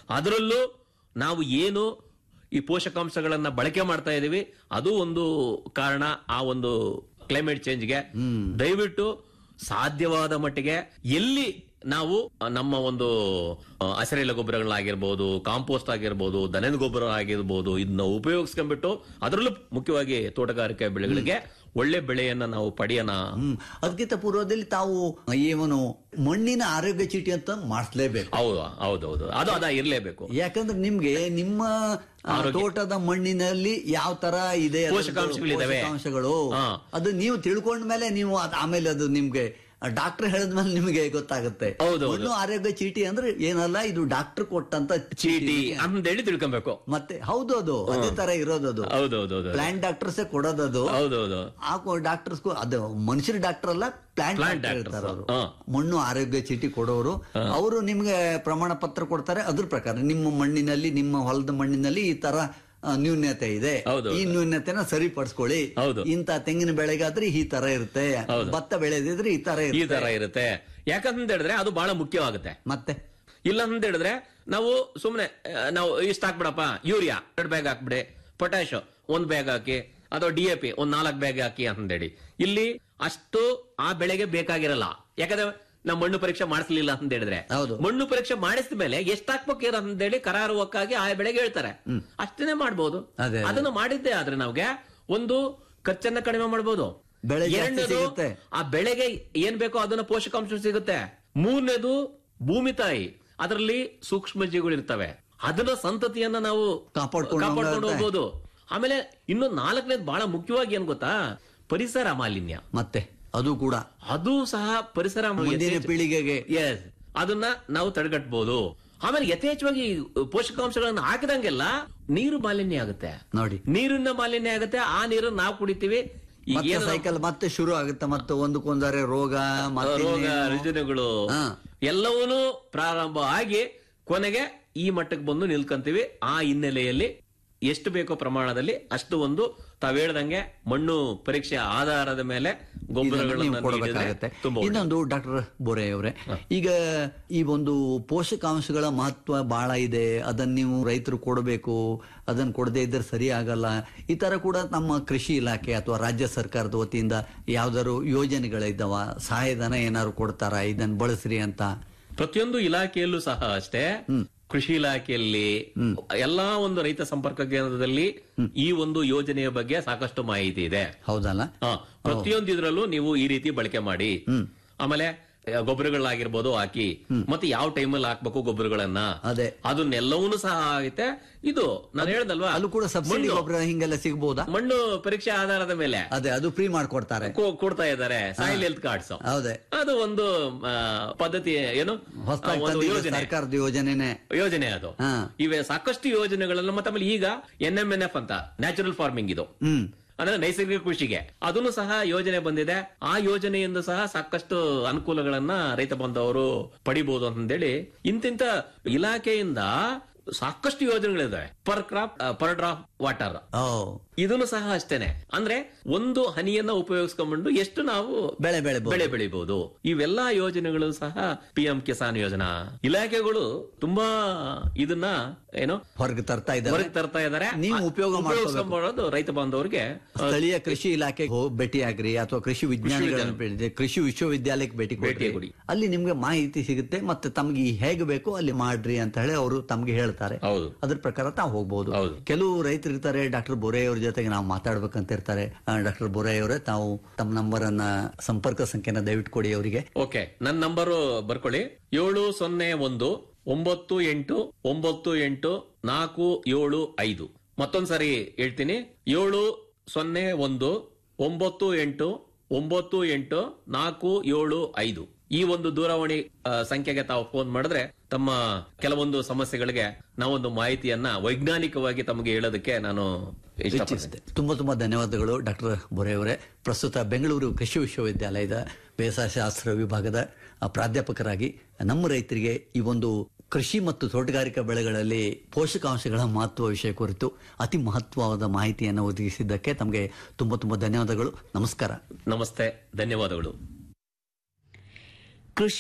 S7: ಅದರಲ್ಲೂ ನಾವು ಏನು ಈ ಪೋಷಕಾಂಶಗಳನ್ನ ಬಳಕೆ ಮಾಡ್ತಾ ಇದೀವಿ ಅದು ಒಂದು ಕಾರಣ ಆ ಒಂದು ಕ್ಲೈಮೇಟ್ ಚೇಂಜ್ಗೆ ದಯವಿಟ್ಟು ಸಾಧ್ಯವಾದ ಮಟ್ಟಿಗೆ ಎಲ್ಲಿ ನಾವು ನಮ್ಮ ಒಂದು ಆ, ಹಸಿರೆಲೆ ಗೊಬ್ಬರಗಳಾಗಿರ್ಬೋದು ಕಾಂಪೋಸ್ಟ್ ಆಗಿರ್ಬೋದು ದನದ ಗೊಬ್ಬರ ಆಗಿರ್ಬೋದು ಇದನ್ನ ಉಪಯೋಗಿಸ್ಕೊಂಡ್ಬಿಟ್ಟು ಅದರಲ್ಲೂ ಮುಖ್ಯವಾಗಿ ತೋಟಗಾರಿಕೆ ಬೆಳೆಗಳಿಗೆ ಒಳ್ಳೆ ಬೆಳೆಯನ್ನ ನಾವು ಪಡೆಯೋಣ
S6: ಹ್ಮ್ ಅದಕ್ಕಿಂತ ಪೂರ್ವದಲ್ಲಿ ತಾವು ಏನು ಮಣ್ಣಿನ ಆರೋಗ್ಯ ಚೀಟಿ ಅಂತ ಮಾಡಿಸ್ಲೇಬೇಕು
S7: ಹೌದು ಹೌದೌದು ಅದು ಅದ ಇರ್ಲೇಬೇಕು
S6: ಯಾಕಂದ್ರೆ ನಿಮ್ಗೆ ನಿಮ್ಮ ಆ,
S7: ಆರೋಗ್ಯ.
S6: ತೋಟದ ಮಣ್ಣಿನಲ್ಲಿ ಯಾವ ತರ ಇದೆ ಅದ್ರದ್ದು
S7: ಪೋಷಕಾಂಶಗಳಿದಾವೆ.
S6: ಪೋಷಕಾಂಶಗಳು
S7: ಹಾ.
S6: ಅದು ನೀವು ತಿಳ್ಕೊಂಡ್ಮೇಲೆ ನೀವು ಅದ್ ಆಮೇಲೆ ಅದು ನಿಮ್ಗೆ ಡಾಕ್ಟರ್ ಹೇಳಿದ್ಮೇಲೆ ನಿಮ್ಗೆ ಗೊತ್ತಾಗುತ್ತೆ
S7: ಹೌದು, ಹೌದು.
S6: ಮಣ್ಣು ಆರೋಗ್ಯ ಚೀಟಿ ಅಂದ್ರೆ ಏನಲ್ಲ ಇದು ಡಾಕ್ಟರ್ ಕೊಟ್ಟಂತ
S7: ಚೀಟಿ ಅಂತೇಳಿ ತಿಳ್ಕೊಬೇಕು
S6: ಮತ್ತೆ ಹೌದು ಅದು ಅದೇ ತರ ಇರೋದು ಅದು
S7: ಹೌದೌದು
S6: ಪ್ಲಾಂಟ್ ಡಾಕ್ಟರ್ಸೇ ಕೊಡೋದದು
S7: ಹೌದೌದು
S6: ಆ ಡಾಕ್ಟರ್ಸ್ ಅದು ಮನುಷ್ಯರ ಡಾಕ್ಟರ್ ಅಲ್ಲ ಪ್ಲಾಂಟ್
S7: Plant
S6: ಡಾಕ್ಟರ್
S7: doctors.
S6: ಇರ್ತಾರೆ ಅವರು
S7: ಹಾ.
S6: ಮಣ್ಣು ಆರೋಗ್ಯ ಚೀಟಿ ಕೊಡೋರು ಅವರು ನಿಮ್ಗೆ ಪ್ರಮಾಣ ಪತ್ರ ಕೊಡ್ತಾರೆ ಅದ್ರ ಪ್ರಕಾರ ನಿಮ್ಮ ಮಣ್ಣಿನಲ್ಲಿ ನಿಮ್ಮ ಹೊಲದ ಮಣ್ಣಿನಲ್ಲಿ ಈ ತರ ಆ, ನ್ಯೂನ್ಯತೆ ಇದೆ
S7: ಹೌದು,
S6: ಈ ನ್ಯೂನ್ಯತೆನ ಸರಿಪಡಿಸ್ಕೊಳ್ಳಿ
S7: ಹೌದು.
S6: ಇಂತ ತೆಂಗಿನ ಬೆಳೆಗಾದ್ರೆ ಈ ತರ ಇರುತ್ತೆ
S7: ಹೌದು.
S6: ಭತ್ತ ಬೆಳೆದಿದ್ರೆ ಈ ತರ
S7: ಈ
S6: ಇರುತ್ತೆ
S7: ತರ ಇರುತ್ತೆ ಯಾಕಂತ ಹೇಳಿದ್ರೆ ಅದು ಬಹಳ ಮುಖ್ಯವಾಗುತ್ತೆ
S6: ಮತ್ತೆ
S7: ಇಲ್ಲ ಅಂತ ಹೇಳಿದ್ರೆ ನಾವು ಸುಮ್ನೆ ಆ, ನಾವು ಇಷ್ಟ ಹಾಕ್ಬಿಡಪ್ಪ ಯೂರಿಯಾ ಎರಡು ಬ್ಯಾಗ್ ಹಾಕ್ಬಿಡಿ ಪೊಟ್ಯಾಶ್ ಒಂದ್ ಬ್ಯಾಗ್ ಹಾಕಿ ಅಥವಾ ಡಿ ಎ ಪಿ ಒಂದ್ ನಾಲ್ಕು ಬ್ಯಾಗ್ ಹಾಕಿ ಅಂತೇಳಿ ಇಲ್ಲಿ ಅಷ್ಟು ಆ ಬೆಳೆಗೆ ಬೇಕಾಗಿರಲ್ಲ ಯಾಕಂದ್ರೆ ನಾವು ಮಣ್ಣು ಪರೀಕ್ಷೆ ಮಾಡಿಸ್ಲಿಲ್ಲ ಅಂತ ಹೇಳಿದ್ರೆ
S6: ಹೌದು.
S7: ಮಣ್ಣು ಪರೀಕ್ಷೆ ಮಾಡಿಸಿದ ಮೇಲೆ ಎಷ್ಟ್ ಹಾಕ್ಬೇಕಿರ ಅಂತೇಳಿ ಕರಾರುವಕ್ಕಾಗಿ ಆ ಬೆಳೆಗೆ ಹೇಳ್ತಾರೆ ಅಷ್ಟೇನೆ ಮಾಡ್ಬೋದು
S6: ಅದೇ, ಅದೇ.
S7: ಅದನ್ನು ಮಾಡಿದ್ದೆ ಆದ್ರೆ ನಾವ್ಗೆ ಒಂದು ಖರ್ಚನ್ನ ಕಡಿಮೆ ಮಾಡ್ಬೋದು
S6: ಬೆಳೆ ಜಾಸ್ತಿ
S7: ಎರಡನೇದು
S6: ಸಿಗುತ್ತೆ.
S7: ಆ ಬೆಳೆಗೆ ಏನ್ ಬೇಕೋ ಅದನ್ನ ಪೋಷಕಾಂಶ ಸಿಗುತ್ತೆ ಮೂರನೇದು ಭೂಮಿ ತಾಯಿ ಅದರಲ್ಲಿ ಸೂಕ್ಷ್ಮ ಜೀವಿಗಳು ಇರ್ತವೆ ಅದನ್ನ ಸಂತತಿಯನ್ನ ನಾವು
S6: ಕಾಪಾಡ್ಕೊಂಡು
S7: ಕಾಪಾಡ್ಕೊಂಡು
S6: ಹೋಗ್ತಾ
S7: ಹೋಗ್ಬೋದು ಆಮೇಲೆ ಇನ್ನು ನಾಲ್ಕನೇದು ಬಹಳ ಮುಖ್ಯವಾಗಿ ಏನ್ ಗೊತ್ತಾ ಪರಿಸರ ಮಾಲಿನ್ಯ
S6: ಮತ್ತೆ ಅದು ಕೂಡ
S7: ಅದು ಸಹ ಪರಿಸರ
S6: ಮುಂದಿನ ಪೀಳಿಗೆಗೆ
S7: ಎಸ್ ಅದನ್ನ ನಾವು ತಡೆಗಟ್ಟಬಹುದು ಆಮೇಲೆ ಯಥೇಚ್ಛವಾಗಿ ಪೋಷಕಾಂಶಗಳನ್ನು ಹಾಕಿದಂಗೆಲ್ಲ ನೀರು ಮಾಲಿನ್ಯ ಆಗುತ್ತೆ
S6: ನೋಡಿ
S7: ನೀರಿನ ಮಾಲಿನ್ಯ ಆಗುತ್ತೆ ಆ ನೀರನ್ನು ನಾವು ಕುಡಿತೀವಿ ಈಗ
S6: ಮತ್ತೆ
S7: ಏನು ನಾವು-
S6: ಸೈಕಲ್ ಮತ್ತೆ ಶುರು ಆಗುತ್ತೆ ಮತ್ತೆ ಒಂದಕ್ಕೊಂದರೆ ರೋಗ ಮತ್ತೆ
S7: ರೋಗ
S6: ಇನ್ನೇನು?
S7: ರುಜಿನಗಳು
S6: ಹಾ.
S7: ಎಲ್ಲವೂ ಪ್ರಾರಂಭ ಆಗಿ ಕೊನೆಗೆ ಈ ಮಟ್ಟಕ್ಕೆ ಬಂದು ನಿಲ್ಕಂತೀವಿ ಆ ಹಿನ್ನೆಲೆಯಲ್ಲಿ ಎಷ್ಟು ಬೇಕೋ ಪ್ರಮಾಣದಲ್ಲಿ ಅಷ್ಟು ಒಂದು ತಾವ್ ಹೇಳ್ದಂಗೆ ಮಣ್ಣು ಪರೀಕ್ಷೆ ಆಧಾರದ ಮೇಲೆ
S6: ಇದನ್ನ ನೀವು
S7: ಗೊಬ್ಬರಗಳನ್ನು
S6: ಕೊಡಬೇಕಾಗತ್ತೆ
S7: ನೀಡಿದ್ರೆ ತುಂಬಾ ಒಳ್ಳೆಯದು.
S6: ಇನ್ನೊಂದು ಡಾಕ್ಟರ್ ಬೋರೆ ಅವರೇ ಈಗ ಈ ಒಂದು ಪೋಷಕಾಂಶಗಳ ಮಹತ್ವ ಬಹಳ ಇದೆ ಅದನ್ನ ನೀವು ರೈತರು ಕೊಡಬೇಕು ಅದನ್ನ ಕೊಡದೇ ಇದ್ರೆ ಸರಿ ಆಗಲ್ಲ ಈ ತರ ಕೂಡ ನಮ್ಮ ಕೃಷಿ ಇಲಾಖೆ ಅಥವಾ ರಾಜ್ಯ ಸರ್ಕಾರದ ವತಿಯಿಂದ ಯಾವ್ದಾದ್ರು ಯೋಜನೆಗಳಿದ್ದಾವ ಸಹಾಯಧನ ಏನಾದ್ರು ಕೊಡ್ತಾರ ಇದನ್ನ ಬಳಸ್ರಿ ಅಂತ
S7: ಪ್ರತಿಯೊಂದು ಇಲಾಖೆಯಲ್ಲೂ ಸಹ ಅಷ್ಟೇ ಕೃಷಿ ಇಲಾಖೆಯಲ್ಲಿ ಎಲ್ಲಾ ಒಂದು ರೈತ ಸಂಪರ್ಕ ಕೇಂದ್ರದಲ್ಲಿ ಈ ಒಂದು ಯೋಜನೆಯ ಬಗ್ಗೆ ಸಾಕಷ್ಟು ಮಾಹಿತಿ ಇದೆ
S6: ಹೌದಲ್ಲ
S7: ಹಾ, ಪ್ರತಿಯೊಂದು ಇದ್ರಲ್ಲೂ ನೀವು ಈ ರೀತಿ ಬಳಕೆ ಮಾಡಿ ಆಮೇಲೆ ಆ, ಗೊಬ್ಬರಗಳಾಗಿರ್ಬೋದು ಹಾಕಿ ಮತ್ತೆ ಯಾವ ಟೈಮಲ್ಲಿ ಹಾಕ್ಬೇಕು ಗೊಬ್ಬರಗಳನ್ನ
S6: ಅದೇ.
S7: ಅದನ್ನೆಲ್ಲವೂ ಸಹ ಆಗುತ್ತೆ ಇದು ನಾನು ಹೇಳ್ದಲ್ವಾ
S6: ಅಲ್ಲೂ ಕೂಡ ಸಬ್ಸಿಡಿ
S7: ಮಣ್ಣು-
S6: ಗೊಬ್ಬರ ಹಿಂಗೆಲ್ಲ ಸಿಗ್ಬೋದಾ
S7: ಮಣ್ಣು ಪರೀಕ್ಷೆ ಆಧಾರದ ಮೇಲೆ
S6: ಅದೇ ಅದು ಫ್ರೀ ಮಾಡ್ಕೊಡ್ತಾರೆ
S7: ಕೊ- ಕೊಡ್ತಾ ಇದ್ದಾರೆ ಸಾಯಿಲ್ ಹೆಲ್ತ್ ಕಾರ್ಡ್ಸ್
S6: ಹೌದೇ
S7: ಅದು ಒಂದು ಆ, ಪದ್ಧತಿ ಏನು ಆ,
S6: ಹೊಸದಾಗಿ
S7: ಒಂದು
S6: ತಂದಿದ್ದು
S7: ಯೋಜನೆ
S6: ಸರ್ಕಾರದ ಯೋಜನೆನೆ
S7: ಯೋಜನೆ ಅದು
S6: ಹಾ.
S7: ಇವೆ ಸಾಕಷ್ಟು ಯೋಜನೆಗಳನ್ನು ಮತ್ತೆ ಆಮೇಲೆ ಈಗ ಎನ್ ಎಂ ಎನ್ ಎಫ್ ಅಂತ ನ್ಯಾಚುರಲ್ ಫಾರ್ಮಿಂಗ್ ಇದು
S6: ಹ್ಮ್
S7: ಅಂದ್ರೆ ನೈಸರ್ಗಿಕ ಕೃಷಿಗೆ ಅದನ್ನು ಸಹ ಯೋಜನೆ ಬಂದಿದೆ ಆ ಯೋಜನೆಯಿಂದ ಸಹ ಸಾಕಷ್ಟು ಅನುಕೂಲಗಳನ್ನ ರೈತ ಬಾಂಧವರು ಪಡಿಬಹುದು ಅಂತೇಳಿ ಇಂತಿಂತ ಇಲಾಖೆಯಿಂದ ಸಾಕಷ್ಟು ಯೋಜನೆಗಳಿದಾವೆ per crop per drop water
S6: ಓ
S7: ಇದನ್ನು ಸಹ ಅಷ್ಟೇನೆ ಅಂದ್ರೆ ಒಂದು ಹನಿಯನ್ನ ಉಪಯೋಗಿಸ್ಕೊಂಡ್ಬಂಡು ಎಷ್ಟು ನಾವು
S6: ಬೆಳೆ ಬೆಳೆಬಹುದು
S7: ಬೆಳೆ ಬೆಳಿಬಹುದು ಇವೆಲ್ಲಾ ಯೋಜನೆಗಳು ಸಹ ಪಿ ಎಂ ಕಿಸಾನ್ ಯೋಜನಾ ಇಲಾಖೆಗಳು ತುಂಬಾ ಇದನ್ನ ಏನು
S6: ಹೊರಗೆ ತರ್ತಾ ಇದ್ದಾರೆ
S7: ಹೊರಗೆ ತರ್ತಾ ಇದ್ದಾರೆ
S6: ನೀವು ಉಪಯೋಗ ಮಾಡ್ಕೋಬೇಕು.
S7: ಉಪಯೋಗಿಸ್ಕೊಂಡ್ಬರೋದು ರೈತ ಬಾಂಧವರಿಗೆ
S6: ಸ್ಥಳೀಯ ಕೃಷಿ ಇಲಾಖೆಗೆ ಹೋಗಿ ಭೇಟಿ ಆಗ್ರಿ ಅಥವಾ ಕೃಷಿ ವಿಜ್ಞಾನಿಗಳನ್ನ ಭೇಟಿ ಕೃಷಿ ವಿಶ್ವವಿದ್ಯಾಲಯಕ್ಕೆ ಭೇಟಿ
S7: ಭೇಟಿ
S6: ಕೊಡಿ
S7: ಕೊಡಿ.
S6: ಅಲ್ಲಿ ನಿಮ್ಗೆ ಮಾಹಿತಿ ಸಿಗುತ್ತೆ ಮತ್ತೆ ತಮ್ಗೆ ಈ ಹೇಗೆ ಬೇಕೋ ಅಲ್ಲಿ ಮಾಡ್ರಿ ಅಂತ ಹೇಳಿ ಅವರು ತಮ್ಗೆ ಹೇಳ್ತಾರೆ
S7: ಹೌದು.
S6: ಅದ್ರ ಪ್ರಕಾರ ತಾವು ಹೋಗ್ಬೋದು
S7: ಹೌದು.
S6: ಕೆಲವು ರೈತರು ಇರ್ತಾರೆ ಡಾಕ್ಟರ್ ಬೊರೆ ಅವ್ರ ಜೊತೆಗೆ ನಾವು ಮಾತಾಡ್ಬೇಕಂತ ಇರ್ತಾರೆ ಡಾಕ್ಟರ್ ಬೊರೆ ಅವರೇ ತಾವು ತಮ್ಮ ನಂಬರ್ ಅನ್ನ ಸಂಪರ್ಕ ಸಂಖ್ಯೆನ ದಯವಿಟ್ಟು ಕೊಡಿ ಅವರಿಗೆ
S7: ಓಕೆ ನನ್ನ ನಂಬರು ಬರ್ಕೊಳ್ಳಿ ಏಳು ಸೊನ್ನೆ ಒಂದು ಒಂಬತ್ತು ಎಂಟು ಒಂಬತ್ತು ಎಂಟು ನಾಲ್ಕು ಏಳು ಐದು ಮತ್ತೊಂದ್ಸರಿ ಹೇಳ್ತೀನಿ ಏಳು ಸೊನ್ನೆ ಒಂದು ಒಂಬತ್ತು ಎಂಟು ಒಂಬತ್ತು ಎಂಟು ನಾಲ್ಕು ಏಳು ಐದು ಈ ಒಂದು ದೂರವಾಣಿ ಆ, ಸಂಖ್ಯೆಗೆ ತಾವು ಫೋನ್ ಮಾಡಿದ್ರೆ ತಮ್ಮ ಕೆಲವೊಂದು ಸಮಸ್ಯೆಗಳಿಗೆ ನಾವೊಂದು ಮಾಹಿತಿಯನ್ನ ವೈಜ್ಞಾನಿಕವಾಗಿ ತಮಗೆ ಹೇಳೋದಕ್ಕೆ ನಾನು ಇಷ್ಟಪಡ್ತೀನಿ
S6: ಇಚ್ಛಿಸಿದೆ ತುಂಬಾ ತುಂಬಾ ಧನ್ಯವಾದಗಳು ಡಾಕ್ಟರ್ ಬೊರೆ ಅವರೇ ಪ್ರಸ್ತುತ ಬೆಂಗಳೂರು ಕೃಷಿ ವಿಶ್ವವಿದ್ಯಾಲಯದ ಬೇಸಾಯ ಶಾಸ್ತ್ರ ವಿಭಾಗದ ಆ, ಪ್ರಾಧ್ಯಾಪಕರಾಗಿ ನಮ್ಮ ರೈತರಿಗೆ ಈ ಒಂದು ಕೃಷಿ ಮತ್ತು ತೋಟಗಾರಿಕಾ ಬೆಳೆಗಳಲ್ಲಿ ಪೋಷಕಾಂಶಗಳ ಮಹತ್ವ ವಿಷಯ ಕುರಿತು ಅತಿ ಮಹತ್ವವಾದ ಮಾಹಿತಿಯನ್ನು ಒದಗಿಸಿದ್ದಕ್ಕೆ ತಮಗೆ ತುಂಬಾ ತುಂಬಾ ಧನ್ಯವಾದಗಳು ನಮಸ್ಕಾರ
S7: ನಮಸ್ತೆ ಧನ್ಯವಾದಗಳು
S2: ಕೃಷಿ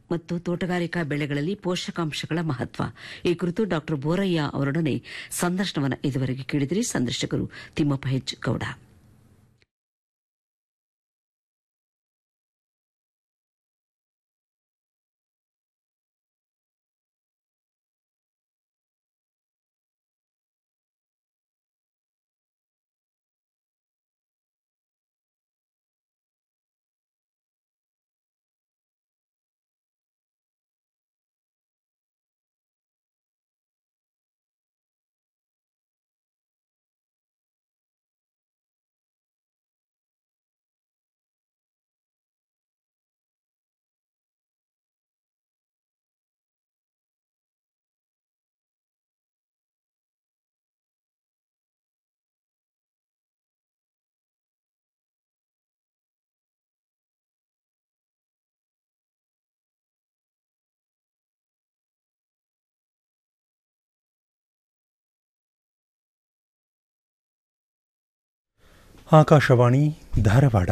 S2: ಮತ್ತು ತೋಟಗಾರಿಕಾ ಬೆಳೆಗಳಲ್ಲಿ ಪೋಷಕಾಂಶಗಳ ಮಹತ್ವ ಈ ಕುರಿತು ಡಾಕ್ಟರ್ ಬೋರಯ್ಯ ಅವರೊಡನೆ ಸಂದರ್ಶನವನ್ನು ಇದುವರೆಗೆ ಕೇಳಿದಿರಿ ಸಂದರ್ಶಕರು ತಿಮ್ಮಪ್ಪ ಹೆಚ್ ಗೌಡ
S8: ಆಕಾಶವಾಣಿ ಧಾರವಾಡ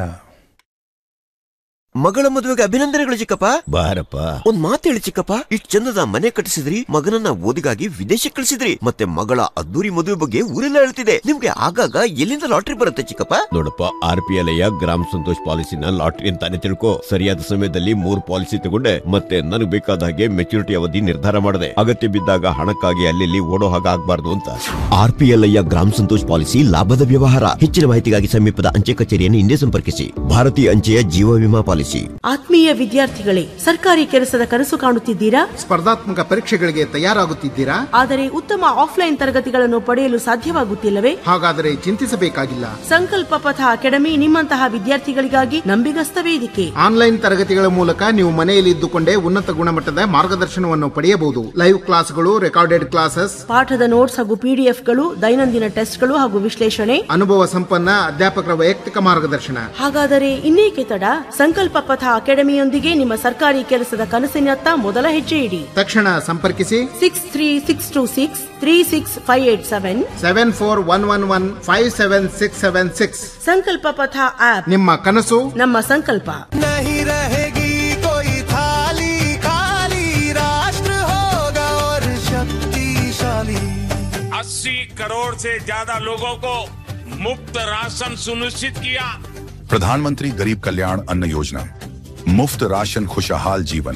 S9: ಮಗಳ ಮದುವೆಗೆ ಅಭಿನಂದನೆಗಳು ಚಿಕ್ಕಪ್ಪ ಬಾರಪ್ಪ ಒಂದ್ ಮಾತು ಹೇಳಿ ಚಿಕ್ಕಪ್ಪ ಇಷ್ಟ್ ಚಂದದ ಮನೆ ಕಟ್ಟಿಸಿದ್ರಿ ಮಗನನ್ನ ಓದಿಗಾಗಿ ವಿದೇಶಕ್ಕೆ ಕಳಿಸಿದ್ರಿ ಮತ್ತೆ ಮಗಳ ಅದ್ದೂರಿ ಮದುವೆ ಬಗ್ಗೆ ಊರೆಲ್ಲ ಹೇಳ್ತಿದೆ ನಿಮ್ಗೆ ಆಗಾಗ ಎಲ್ಲಿಂದ ಲಾಟ್ರಿ ಬರುತ್ತೆ ಚಿಕ್ಕಪ್ಪ
S10: ನೋಡಪ್ಪ ಆರ್ ಪಿ ಎಲ್ ಗ್ರಾಮ ಸಂತೋಷ್ ಪಾಲಿಸಿನ ಲಾಟ್ರಿ ಅಂತಾನೆ ತಿಳ್ಕೊ ಸರಿಯಾದ ಸಮಯದಲ್ಲಿ ಮೂರ್ ಪಾಲಿಸಿ ತಗೊಂಡೆ ಮತ್ತೆ ನನಗೆ ಬೇಕಾದ ಹಾಗೆ ಮೆಚುರಿಟಿ ಅವಧಿ ನಿರ್ಧಾರ ಮಾಡಿದೆ ಅಗತ್ಯ ಬಿದ್ದಾಗ ಹಣಕ್ಕಾಗಿ ಅಲ್ಲಿ ಓಡೋ ಹಾಗೆ ಆಗ್ಬಾರ್ದು ಅಂತ
S9: ಆರ್ ಪಿ ಎಲ್ ಗ್ರಾಮ ಸಂತೋಷ್ ಪಾಲಿಸಿ ಲಾಭದ ವ್ಯವಹಾರ ಹೆಚ್ಚಿನ ಮಾಹಿತಿಗಾಗಿ ಸಮೀಪದ ಅಂಚೆ ಕಚೇರಿಯನ್ನು ಹಿಂದೆ ಸಂಪರ್ಕಿಸಿ ಭಾರತೀಯ ಅಂಚೆಯ ಜೀವ ವಿಮಾ ಪಾಲಿಸಿ
S11: ಆತ್ಮೀಯ ವಿದ್ಯಾರ್ಥಿಗಳೇ ಸರ್ಕಾರಿ ಕೆಲಸದ ಕನಸು ಕಾಣುತ್ತಿದ್ದೀರಾ
S12: ಸ್ಪರ್ಧಾತ್ಮಕ ಪರೀಕ್ಷೆಗಳಿಗೆ ತಯಾರಾಗುತ್ತಿದ್ದೀರಾ
S11: ಆದರೆ ಉತ್ತಮ ಆಫ್ಲೈನ್ ತರಗತಿಗಳನ್ನು ಪಡೆಯಲು ಸಾಧ್ಯವಾಗುತ್ತಿಲ್ಲವೇ
S12: ಹಾಗಾದರೆ ಚಿಂತಿಸಬೇಕಾಗಿಲ್ಲ
S11: ಸಂಕಲ್ಪ ಪಥ ಅಕಾಡೆಮಿ ನಿಮ್ಮಂತಹ ವಿದ್ಯಾರ್ಥಿಗಳಿಗಾಗಿ ನಂಬಿಗಸ್ತ ವೇದಿಕೆ
S12: ಆನ್ಲೈನ್ ತರಗತಿಗಳ ಮೂಲಕ ನೀವು ಮನೆಯಲ್ಲಿ ಇದ್ದುಕೊಂಡೇ ಉನ್ನತ ಗುಣಮಟ್ಟದ ಮಾರ್ಗದರ್ಶನವನ್ನು ಪಡೆಯಬಹುದು ಲೈವ್ ಕ್ಲಾಸ್ಗಳು ರೆಕಾರ್ಡೆಡ್ ಕ್ಲಾಸಸ್
S11: ಪಾಠದ ನೋಟ್ಸ್ ಹಾಗೂ ಪಿಡಿಎಫ್ಗಳು ದೈನಂದಿನ ಟೆಸ್ಟ್ಗಳು ಹಾಗೂ ವಿಶ್ಲೇಷಣೆ
S12: ಅನುಭವ ಸಂಪನ್ನ ಅಧ್ಯಾಪಕರ ವೈಯಕ್ತಿಕ ಮಾರ್ಗದರ್ಶನ
S11: ಹಾಗಾದರೆ ಇನ್ನೇಕೆ ತಡ ಸಂಕಲ್ಪ ಪಥ ಅಕಾಡೆಮಿಯೊಂದಿಗೆ ನಿಮ್ಮ ಸರ್ಕಾರಿ ಕೆಲಸದ ಕನಸಿನತ್ತ ಮೊದಲ ಹೆಜ್ಜೆ ಇಡಿ
S12: ತಕ್ಷಣ ಸಂಪರ್ಕಿಸಿ
S11: six three six two six three six five eight seven
S12: seven four one one one five seven six seven six
S11: Sankalpa Patha app
S12: ನಿಮ್ಮ ಕನಸು
S11: ನಮ್ಮ ಸಂಕಲ್ಪ
S3: नहीं रहेगी कोई थाली खाली राष्ट्र होगा और शक्तिशाली
S4: 80 करोड़ से ज्यादा लोगों को मुफ्त राशन सुनिश्चित किया
S5: प्रधानमंत्री गरीब कल्याण अन्न योजना मुफ्त राशन खुशहाल जीवन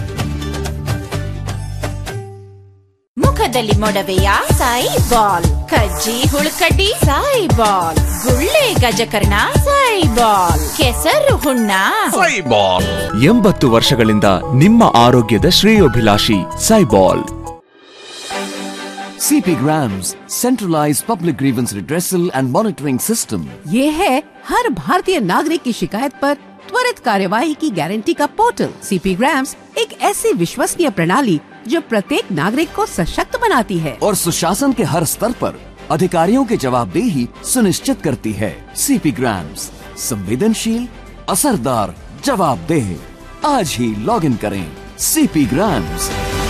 S13: ಮುಖದಲ್ಲಿ ಮೊಡವೆಯ ಸಾಯಿ ಬಾಲ್ ಕಜ್ಜಿ ಹುಳುಕಡ್ಡಿ ಸಾಯಿ ಬಾಲ್ ಗುಳ್ಳೆ ಗಜಕರ್ಣ ಸಾಯಿ ಬಾಲ್ ಕೆಸರು ಹುಣ್ಣ
S14: ಎಂಬತ್ತು ವರ್ಷಗಳಿಂದ ನಿಮ್ಮ ಆರೋಗ್ಯದ ಶ್ರೇಯೋಭಿಲಾಷಿ ಸೈಬಾಲ್
S15: CP Grams, centralized public grievance redressal and monitoring system.
S16: ये है हर भारतीय नागरिक की शिकायत पर त्वरित कार्यवाही की गारंटी का पोर्टल सीपी ग्राम्स एक ऐसी विश्वसनीय प्रणाली जो प्रत्येक नागरिक को सशक्त बनाती है
S15: और सुशासन के हर स्तर पर अधिकारियों की जवाबदेही सुनिश्चित करती है सीपी ग्राम्स संवेदनशील असरदार जवाबदेह आज ही लॉग इन करें सीपी ग्राम्स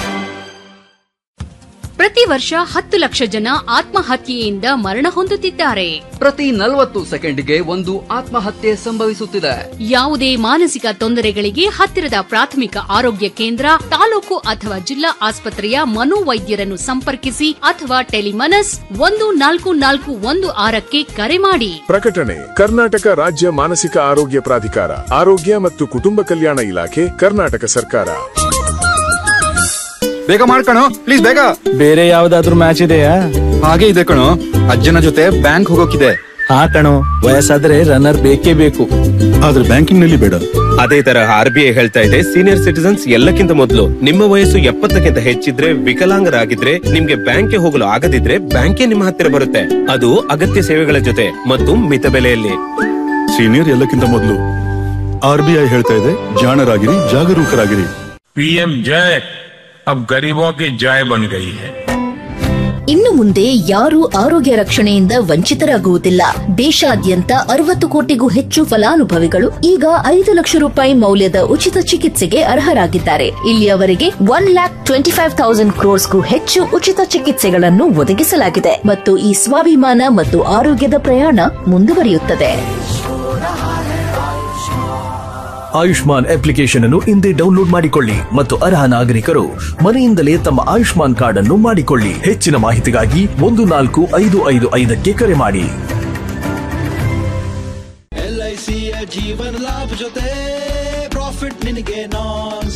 S17: ಪ್ರತಿ ವರ್ಷ ಹತ್ತು ಲಕ್ಷ ಜನ ಆತ್ಮಹತ್ಯೆಯಿಂದ ಮರಣ ಹೊಂದುತ್ತಿದ್ದಾರೆ
S18: ಪ್ರತಿ ನಲವತ್ತು ಸೆಕೆಂಡ್ಗೆ ಒಂದು ಆತ್ಮಹತ್ಯೆ ಸಂಭವಿಸುತ್ತಿದೆ
S17: ಯಾವುದೇ ಮಾನಸಿಕ ತೊಂದರೆಗಳಿಗೆ ಹತ್ತಿರದ ಪ್ರಾಥಮಿಕ ಆರೋಗ್ಯ ಕೇಂದ್ರ ತಾಲೂಕು ಅಥವಾ ಜಿಲ್ಲಾ ಆಸ್ಪತ್ರೆಯ ಮನೋವೈದ್ಯರನ್ನು ಸಂಪರ್ಕಿಸಿ ಅಥವಾ ಟೆಲಿಮನಸ್ ಒಂದು ನಾಲ್ಕು ನಾಲ್ಕು ಒಂದು ಆರಕ್ಕೆ ಕರೆ ಮಾಡಿ
S19: ಪ್ರಕಟಣೆ ಕರ್ನಾಟಕ ರಾಜ್ಯ ಮಾನಸಿಕ ಆರೋಗ್ಯ ಪ್ರಾಧಿಕಾರ ಆರೋಗ್ಯ ಮತ್ತು ಕುಟುಂಬ ಕಲ್ಯಾಣ ಇಲಾಖೆ ಕರ್ನಾಟಕ ಸರ್ಕಾರ
S20: ಬೇಗ ಮಾಡ್ಕಣೋ ಪ್ಲೀಸ್ ಬೇಗ
S21: ಬೇರೆ ಯಾವ್ದಾದ್ರು ಮ್ಯಾಚ್ ಇದೆಯಾ
S20: ಹಾಗೆ ಇದೆ ಕಣೋ ಅಜ್ಜನ ಜೊತೆ ಬ್ಯಾಂಕ್ ಹೋಗೋಕಿದೆ
S21: ಹಾ ಕಣೋ ವಯಸ್ಸಾದ್ರೆ ರನ್ನರ್ ಬೇಕೇ ಬೇಕು
S22: ಆದ್ರೆ ಬ್ಯಾಂಕಿಂಗ್ ನಲ್ಲಿ ಬೇಡ
S23: ಅದೇ ತರ ಆರ್ ಬಿ ಐ ಹೇಳ್ತಾ ಇದೆ ಸೀನಿಯರ್ ಸಿಟಿಸನ್ಸ್ ಎಲ್ಲಕ್ಕಿಂತ ಮೊದಲು ನಿಮ್ಮ ವಯಸ್ಸು ಎಪ್ಪತ್ತಕ್ಕಿಂತ ಹೆಚ್ಚಿದ್ರೆ ವಿಕಲಾಂಗರಾಗಿದ್ರೆ ನಿಮ್ಗೆ ಬ್ಯಾಂಕ್ಗೆ ಹೋಗಲು ಆಗದಿದ್ರೆ ಬ್ಯಾಂಕೇ ನಿಮ್ಮ ಹತ್ತಿರ ಬರುತ್ತೆ ಅದು ಅಗತ್ಯ ಸೇವೆಗಳ ಜೊತೆ ಮತ್ತು ಮಿತ ಬೆಲೆಯಲ್ಲಿ
S22: ಸೀನಿಯರ್ ಎಲ್ಲಕ್ಕಿಂತ ಮೊದಲು ಆರ್ ಬಿ ಐ ಹೇಳ್ತಾ ಇದೆ ಜಾಣರಾಗಿರಿ ಜಾಗರೂಕರಾಗಿರಿ
S4: पीएम जय अब गरीबों की जय बन गई है
S24: ಇನ್ನು ಮುಂದೆ ಯಾರೂ ಆರೋಗ್ಯ ರಕ್ಷಣೆಯಿಂದ ವಂಚಿತರಾಗುವುದಿಲ್ಲ ದೇಶಾದ್ಯಂತ ಅರವತ್ತು ಕೋಟಿಗೂ ಹೆಚ್ಚು ಫಲಾನುಭವಿಗಳು ಈಗ ಐದು ಲಕ್ಷ ರೂಪಾಯಿ ಮೌಲ್ಯದ ಉಚಿತ ಚಿಕಿತ್ಸೆಗೆ ಅರ್ಹರಾಗಿದ್ದಾರೆ ಇಲ್ಲಿಯವರೆಗೆ one lakh twenty five thousand ಕ್ರೋರ್ಸ್ಗೂ ಹೆಚ್ಚು ಉಚಿತ ಚಿಕಿತ್ಸೆಗಳನ್ನು ಒದಗಿಸಲಾಗಿದೆ ಮತ್ತು ಈ ಸ್ವಾಭಿಮಾನ ಮತ್ತು ಆರೋಗ್ಯದ ಪ್ರಯಾಣ ಮುಂದುವರಿಯುತ್ತದೆ
S1: ಆಯುಷ್ಮಾನ್ ಅಪ್ಲಿಕೇಶನ್ ಅನ್ನು ಇಂದೇ ಡೌನ್ಲೋಡ್ ಮಾಡಿಕೊಳ್ಳಿ ಮತ್ತು ಅರ್ಹ ನಾಗರಿಕರು ಮನೆಯಿಂದಲೇ ತಮ್ಮ ಆಯುಷ್ಮಾನ್ ಕಾರ್ಡ್ ಅನ್ನು ಮಾಡಿಕೊಳ್ಳಿ ಹೆಚ್ಚಿನ ಮಾಹಿತಿಗಾಗಿ ಒಂದು ನಾಲ್ಕು ಐದು ಐದು ಐದಕ್ಕೆ ಕರೆ ಮಾಡಿ
S3: ಎಲ್ಐಸಿಯ ಜೀವನ ಲಾಭ ಜೊತೆ ಪ್ರಾಫಿಟ್ ನಿನಗೆ ನಾನ್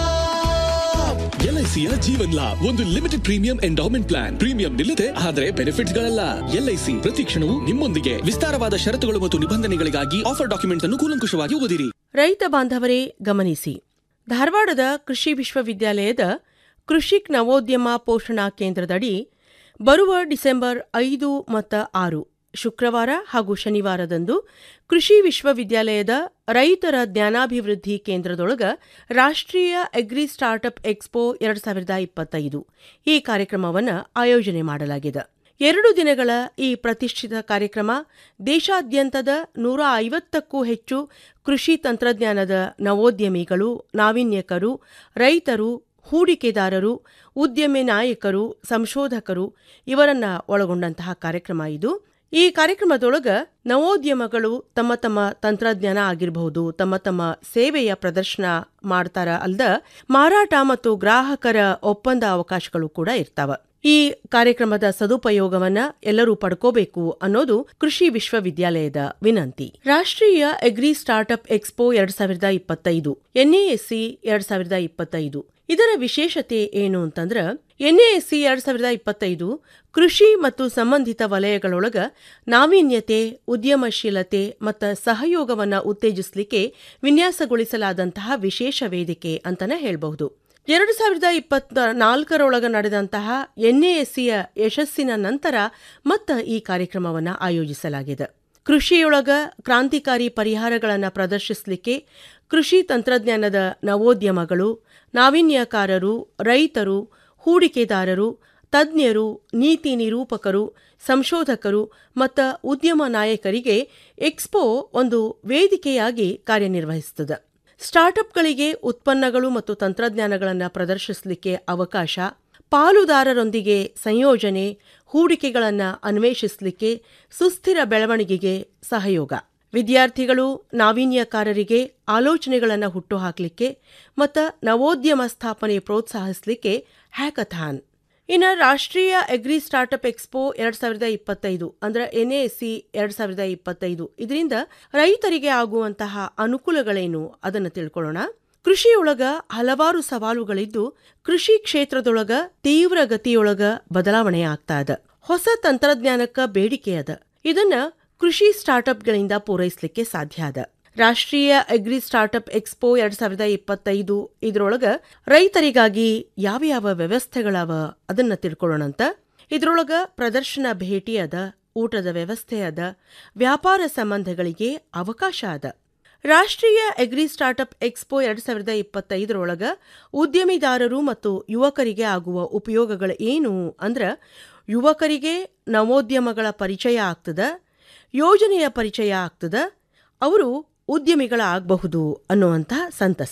S3: ಸ್ಟಾಪ್
S2: ಎಲ್ಐಸಿಯ ಜೀವನ್ ಲಾಭ್ ಒಂದು limited premium endowment plan premium ನಿಲ್ಲದೆ ಆದರೆ ಬೆನಿಫಿಟ್ಸ್ ಗಳಲ್ಲ ಎಲ್ಐಸಿ ಪ್ರತಿ ಕ್ಷಣವೂ ನಿಮ್ಮೊಂದಿಗೆ ವಿಸ್ತಾರವಾದ ಷರತ್ತುಗಳು ಮತ್ತು ನಿಬಂಧನೆಗಳಿಗಾಗಿ ಆಫರ್ ಡಾಕ್ಯುಮೆಂಟ್ ಅನ್ನು ಕೂಲಂಕುಷವಾಗಿ ಓದಿರಿ
S11: ರೈತ ಬಾಂಧವರೇ ಗಮನಿಸಿ ಧಾರವಾಡದ ಕೃಷಿ ವಿಶ್ವವಿದ್ಯಾಲಯದ ಕೃಷಿಕ್ ನವೋದ್ಯಮ ಪೋಷಣಾ ಕೇಂದ್ರದಡಿ ಬರುವ ಡಿಸೆಂಬರ್ ಐದು ಮತ್ತು ಆರು ಶುಕ್ರವಾರ ಹಾಗೂ ಶನಿವಾರದಂದು ಕೃಷಿ ವಿಶ್ವವಿದ್ಯಾಲಯದ ರೈತರ ಜ್ಞಾನಾಭಿವೃದ್ಧಿ ಕೇಂದ್ರದೊಳಗ ರಾಷ್ಟ್ರೀಯ ಅಗ್ರಿ ಸ್ಟಾರ್ಟ್ಅಪ್ ಎಕ್ಸ್ಪೋ ಎರಡು ಸಾವಿರದ ಇಪ್ಪತ್ತೈದು ಈ ಕಾರ್ಯಕ್ರಮವನ್ನು ಆಯೋಜನೆ ಮಾಡಲಾಗಿದೆ ಎರಡು ದಿನಗಳ ಈ ಪ್ರತಿಷ್ಠಿತ ಕಾರ್ಯಕ್ರಮ ದೇಶಾದ್ಯಂತದ ನೂರ ಐವತ್ತಕ್ಕೂ ಹೆಚ್ಚು ಕೃಷಿ ತಂತ್ರಜ್ಞಾನದ ನವೋದ್ಯಮಿಗಳು ನಾವೀನ್ಯಕರು ರೈತರು ಹೂಡಿಕೆದಾರರು ಉದ್ಯಮಿ ನಾಯಕರು ಸಂಶೋಧಕರು ಇವರನ್ನ ಒಳಗೊಂಡಂತಹ ಕಾರ್ಯಕ್ರಮ ಇದು ಈ ಕಾರ್ಯಕ್ರಮದೊಳಗ ನವೋದ್ಯಮಗಳು ತಮ್ಮ ತಮ್ಮ ತಂತ್ರಜ್ಞಾನ ಆಗಿರಬಹುದು ತಮ್ಮ ತಮ್ಮ ಸೇವೆಯ ಪ್ರದರ್ಶನ ಮಾಡ್ತಾರ ಅಲ್ದ ಮಾರಾಟ ಮತ್ತು ಗ್ರಾಹಕರ ಒಪ್ಪಂದ ಅವಕಾಶಗಳು ಕೂಡ ಇರ್ತಾವ ಈ ಕಾರ್ಯಕ್ರಮದ ಸದುಪಯೋಗವನ್ನ ಎಲ್ಲರೂ ಪಡ್ಕೋಬೇಕು ಅನ್ನೋದು ಕೃಷಿ ವಿಶ್ವವಿದ್ಯಾಲಯದ ವಿನಂತಿ ರಾಷ್ಟ್ರೀಯ ಅಗ್ರಿ ಸ್ಟಾರ್ಟ್ಅಪ್ ಎಕ್ಸ್ಪೋ ಎರಡ್ ಸಾವಿರದ ಇಪ್ಪತ್ತೈದು ಎನ್ಎಎಸ್ಸಿ ಎರಡ್ ಸಾವಿರದ ಇಪ್ಪತ್ತೈದು ಇದರ ವಿಶೇಷತೆ ಏನು ಅಂತಂದ್ರ ಎನ್ಎಎಸ್ಸಿ ಎರಡ್ ಸಾವಿರದ ಇಪ್ಪತ್ತೈದು ಕೃಷಿ ಮತ್ತು ಸಂಬಂಧಿತ ವಲಯಗಳೊಳಗ ನಾವೀನ್ಯತೆ ಉದ್ಯಮಶೀಲತೆ ಮತ್ತು ಸಹಯೋಗವನ್ನ ಉತ್ತೇಜಿಸಲಿಕ್ಕೆ ವಿನ್ಯಾಸಗೊಳಿಸಲಾದಂತಹ ವಿಶೇಷ ವೇದಿಕೆ ಅಂತಾನೆ ಹೇಳಬಹುದು ಎರಡು ಸಾವಿರದ ಇಪ್ಪತ್ತ ನಾಲ್ಕರೊಳಗ ನಡೆದಂತಹ ಎನ್ಎಎಸ್ಸಿಯ ಯಶಸ್ಸಿನ ನಂತರ ಮತ್ತ ಈ ಕಾರ್ಯಕ್ರಮವನ್ನು ಆಯೋಜಿಸಲಾಗಿದೆ ಕೃಷಿಯೊಳಗ ಕ್ರಾಂತಿಕಾರಿ ಪರಿಹಾರಗಳನ್ನು ಪ್ರದರ್ಶಿಸಲಿಕ್ಕೆ ಕೃಷಿ ತಂತ್ರಜ್ಞಾನದ ನವೋದ್ಯಮಗಳು ನಾವೀನ್ಯಕಾರರು ರೈತರು ಹೂಡಿಕೆದಾರರು ತಜ್ಞರು ನೀತಿ ನಿರೂಪಕರು ಸಂಶೋಧಕರು ಮತ್ತು ಉದ್ಯಮ ನಾಯಕರಿಗೆ ಎಕ್ಸ್ಪೋ ಒಂದು ವೇದಿಕೆಯಾಗಿ ಕಾರ್ಯನಿರ್ವಹಿಸುತ್ತದೆ ಸ್ಟಾರ್ಟ್ಅಪ್ಗಳಿಗೆ ಉತ್ಪನ್ನಗಳು ಮತ್ತು ತಂತ್ರಜ್ಞಾನಗಳನ್ನು ಪ್ರದರ್ಶಿಸಲಿಕ್ಕೆ ಅವಕಾಶ ಪಾಲುದಾರರೊಂದಿಗೆ ಸಂಯೋಜನೆ ಹೂಡಿಕೆಗಳನ್ನು ಅನ್ವೇಷಿಸಲಿಕ್ಕೆ ಸುಸ್ಥಿರ ಬೆಳವಣಿಗೆಗೆ ಸಹಯೋಗ ವಿದ್ಯಾರ್ಥಿಗಳು ನಾವೀನ್ಯಕಾರರಿಗೆ ಆಲೋಚನೆಗಳನ್ನು ಹುಟ್ಟುಹಾಕಲಿಕ್ಕೆ ಮತ್ತು ನವೋದ್ಯಮ ಸ್ಥಾಪನೆ ಪ್ರೋತ್ಸಾಹಿಸಲಿಕ್ಕೆ ಹ್ಯಾಕಥಾನ್ ಇನ್ನು ರಾಷ್ಟ್ರೀಯ ಅಗ್ರಿ ಸ್ಟಾರ್ಟ್ಅಪ್ ಎಕ್ಸ್ಪೋ ಎರಡ್ ಸಾವಿರದ ಇಪ್ಪತ್ತೈದು ಅಂದ್ರೆ ಎನ್ಎಎಸ್ಸಿ ಎರಡ್ ಸಾವಿರದ ಇಪ್ಪತ್ತೈದು ಇದರಿಂದ ರೈತರಿಗೆ ಆಗುವಂತಹ ಅನುಕೂಲಗಳೇನು ಅದನ್ನು ತಿಳ್ಕೊಳ್ಳೋಣ ಕೃಷಿಯೊಳಗ ಹಲವಾರು ಸವಾಲುಗಳಿದ್ದು ಕೃಷಿ ಕ್ಷೇತ್ರದೊಳಗ ತೀವ್ರ ಗತಿಯೊಳಗ ಬದಲಾವಣೆ ಆಗ್ತಾ ಅದ ಹೊಸ ತಂತ್ರಜ್ಞಾನಕ್ಕ ಬೇಡಿಕೆ ಅದ ಇದನ್ನ ಕೃಷಿ ಸ್ಟಾರ್ಟ್ಅಪ್ಗಳಿಂದ ಪೂರೈಸಲಿಕ್ಕೆ ಸಾಧ್ಯ ಅದ ರಾಷ್ಟ್ರೀಯ ಅಗ್ರಿ ಸ್ಟಾರ್ಟ್ಅಪ್ ಎಕ್ಸ್ಪೋ ಎರಡ್ ಸಾವಿರದ ಇಪ್ಪತ್ತೈದು ಇದರೊಳಗ ರೈತರಿಗಾಗಿ ಯಾವ ಯಾವ ವ್ಯವಸ್ಥೆಗಳವ ಅದನ್ನ ತಿಳ್ಕೊಳ್ಳೋಣಂತ ಇದರೊಳಗ ಪ್ರದರ್ಶನ ಭೇಟಿ ಅದ ಊಟದ ವ್ಯವಸ್ಥೆ ಅದ ವ್ಯಾಪಾರ ಸಂಬಂಧಗಳಿಗೆ ಅವಕಾಶ ಅದ ರಾಷ್ಟ್ರೀಯ ಅಗ್ರಿ ಸ್ಟಾರ್ಟ್ಅಪ್ ಎಕ್ಸ್ಪೋ ಎರಡ್ ಸಾವಿರದ ಇಪ್ಪತ್ತೈದರೊಳಗ ಉದ್ಯಮಿದಾರರು ಮತ್ತು ಯುವಕರಿಗೆ ಆಗುವ ಉಪಯೋಗಗಳು ಏನು ಅಂದ್ರ ಯುವಕರಿಗೆ ನವೋದ್ಯಮಗಳ ಪರಿಚಯ ಆಗ್ತದ ಯೋಜನೆಯ ಪರಿಚಯ ಆಗ್ತದ ಅವರು ಉದ್ಯಮಿಗಳಾಗಬಹುದು ಅನ್ನುವಂಥ ಸಂತಸ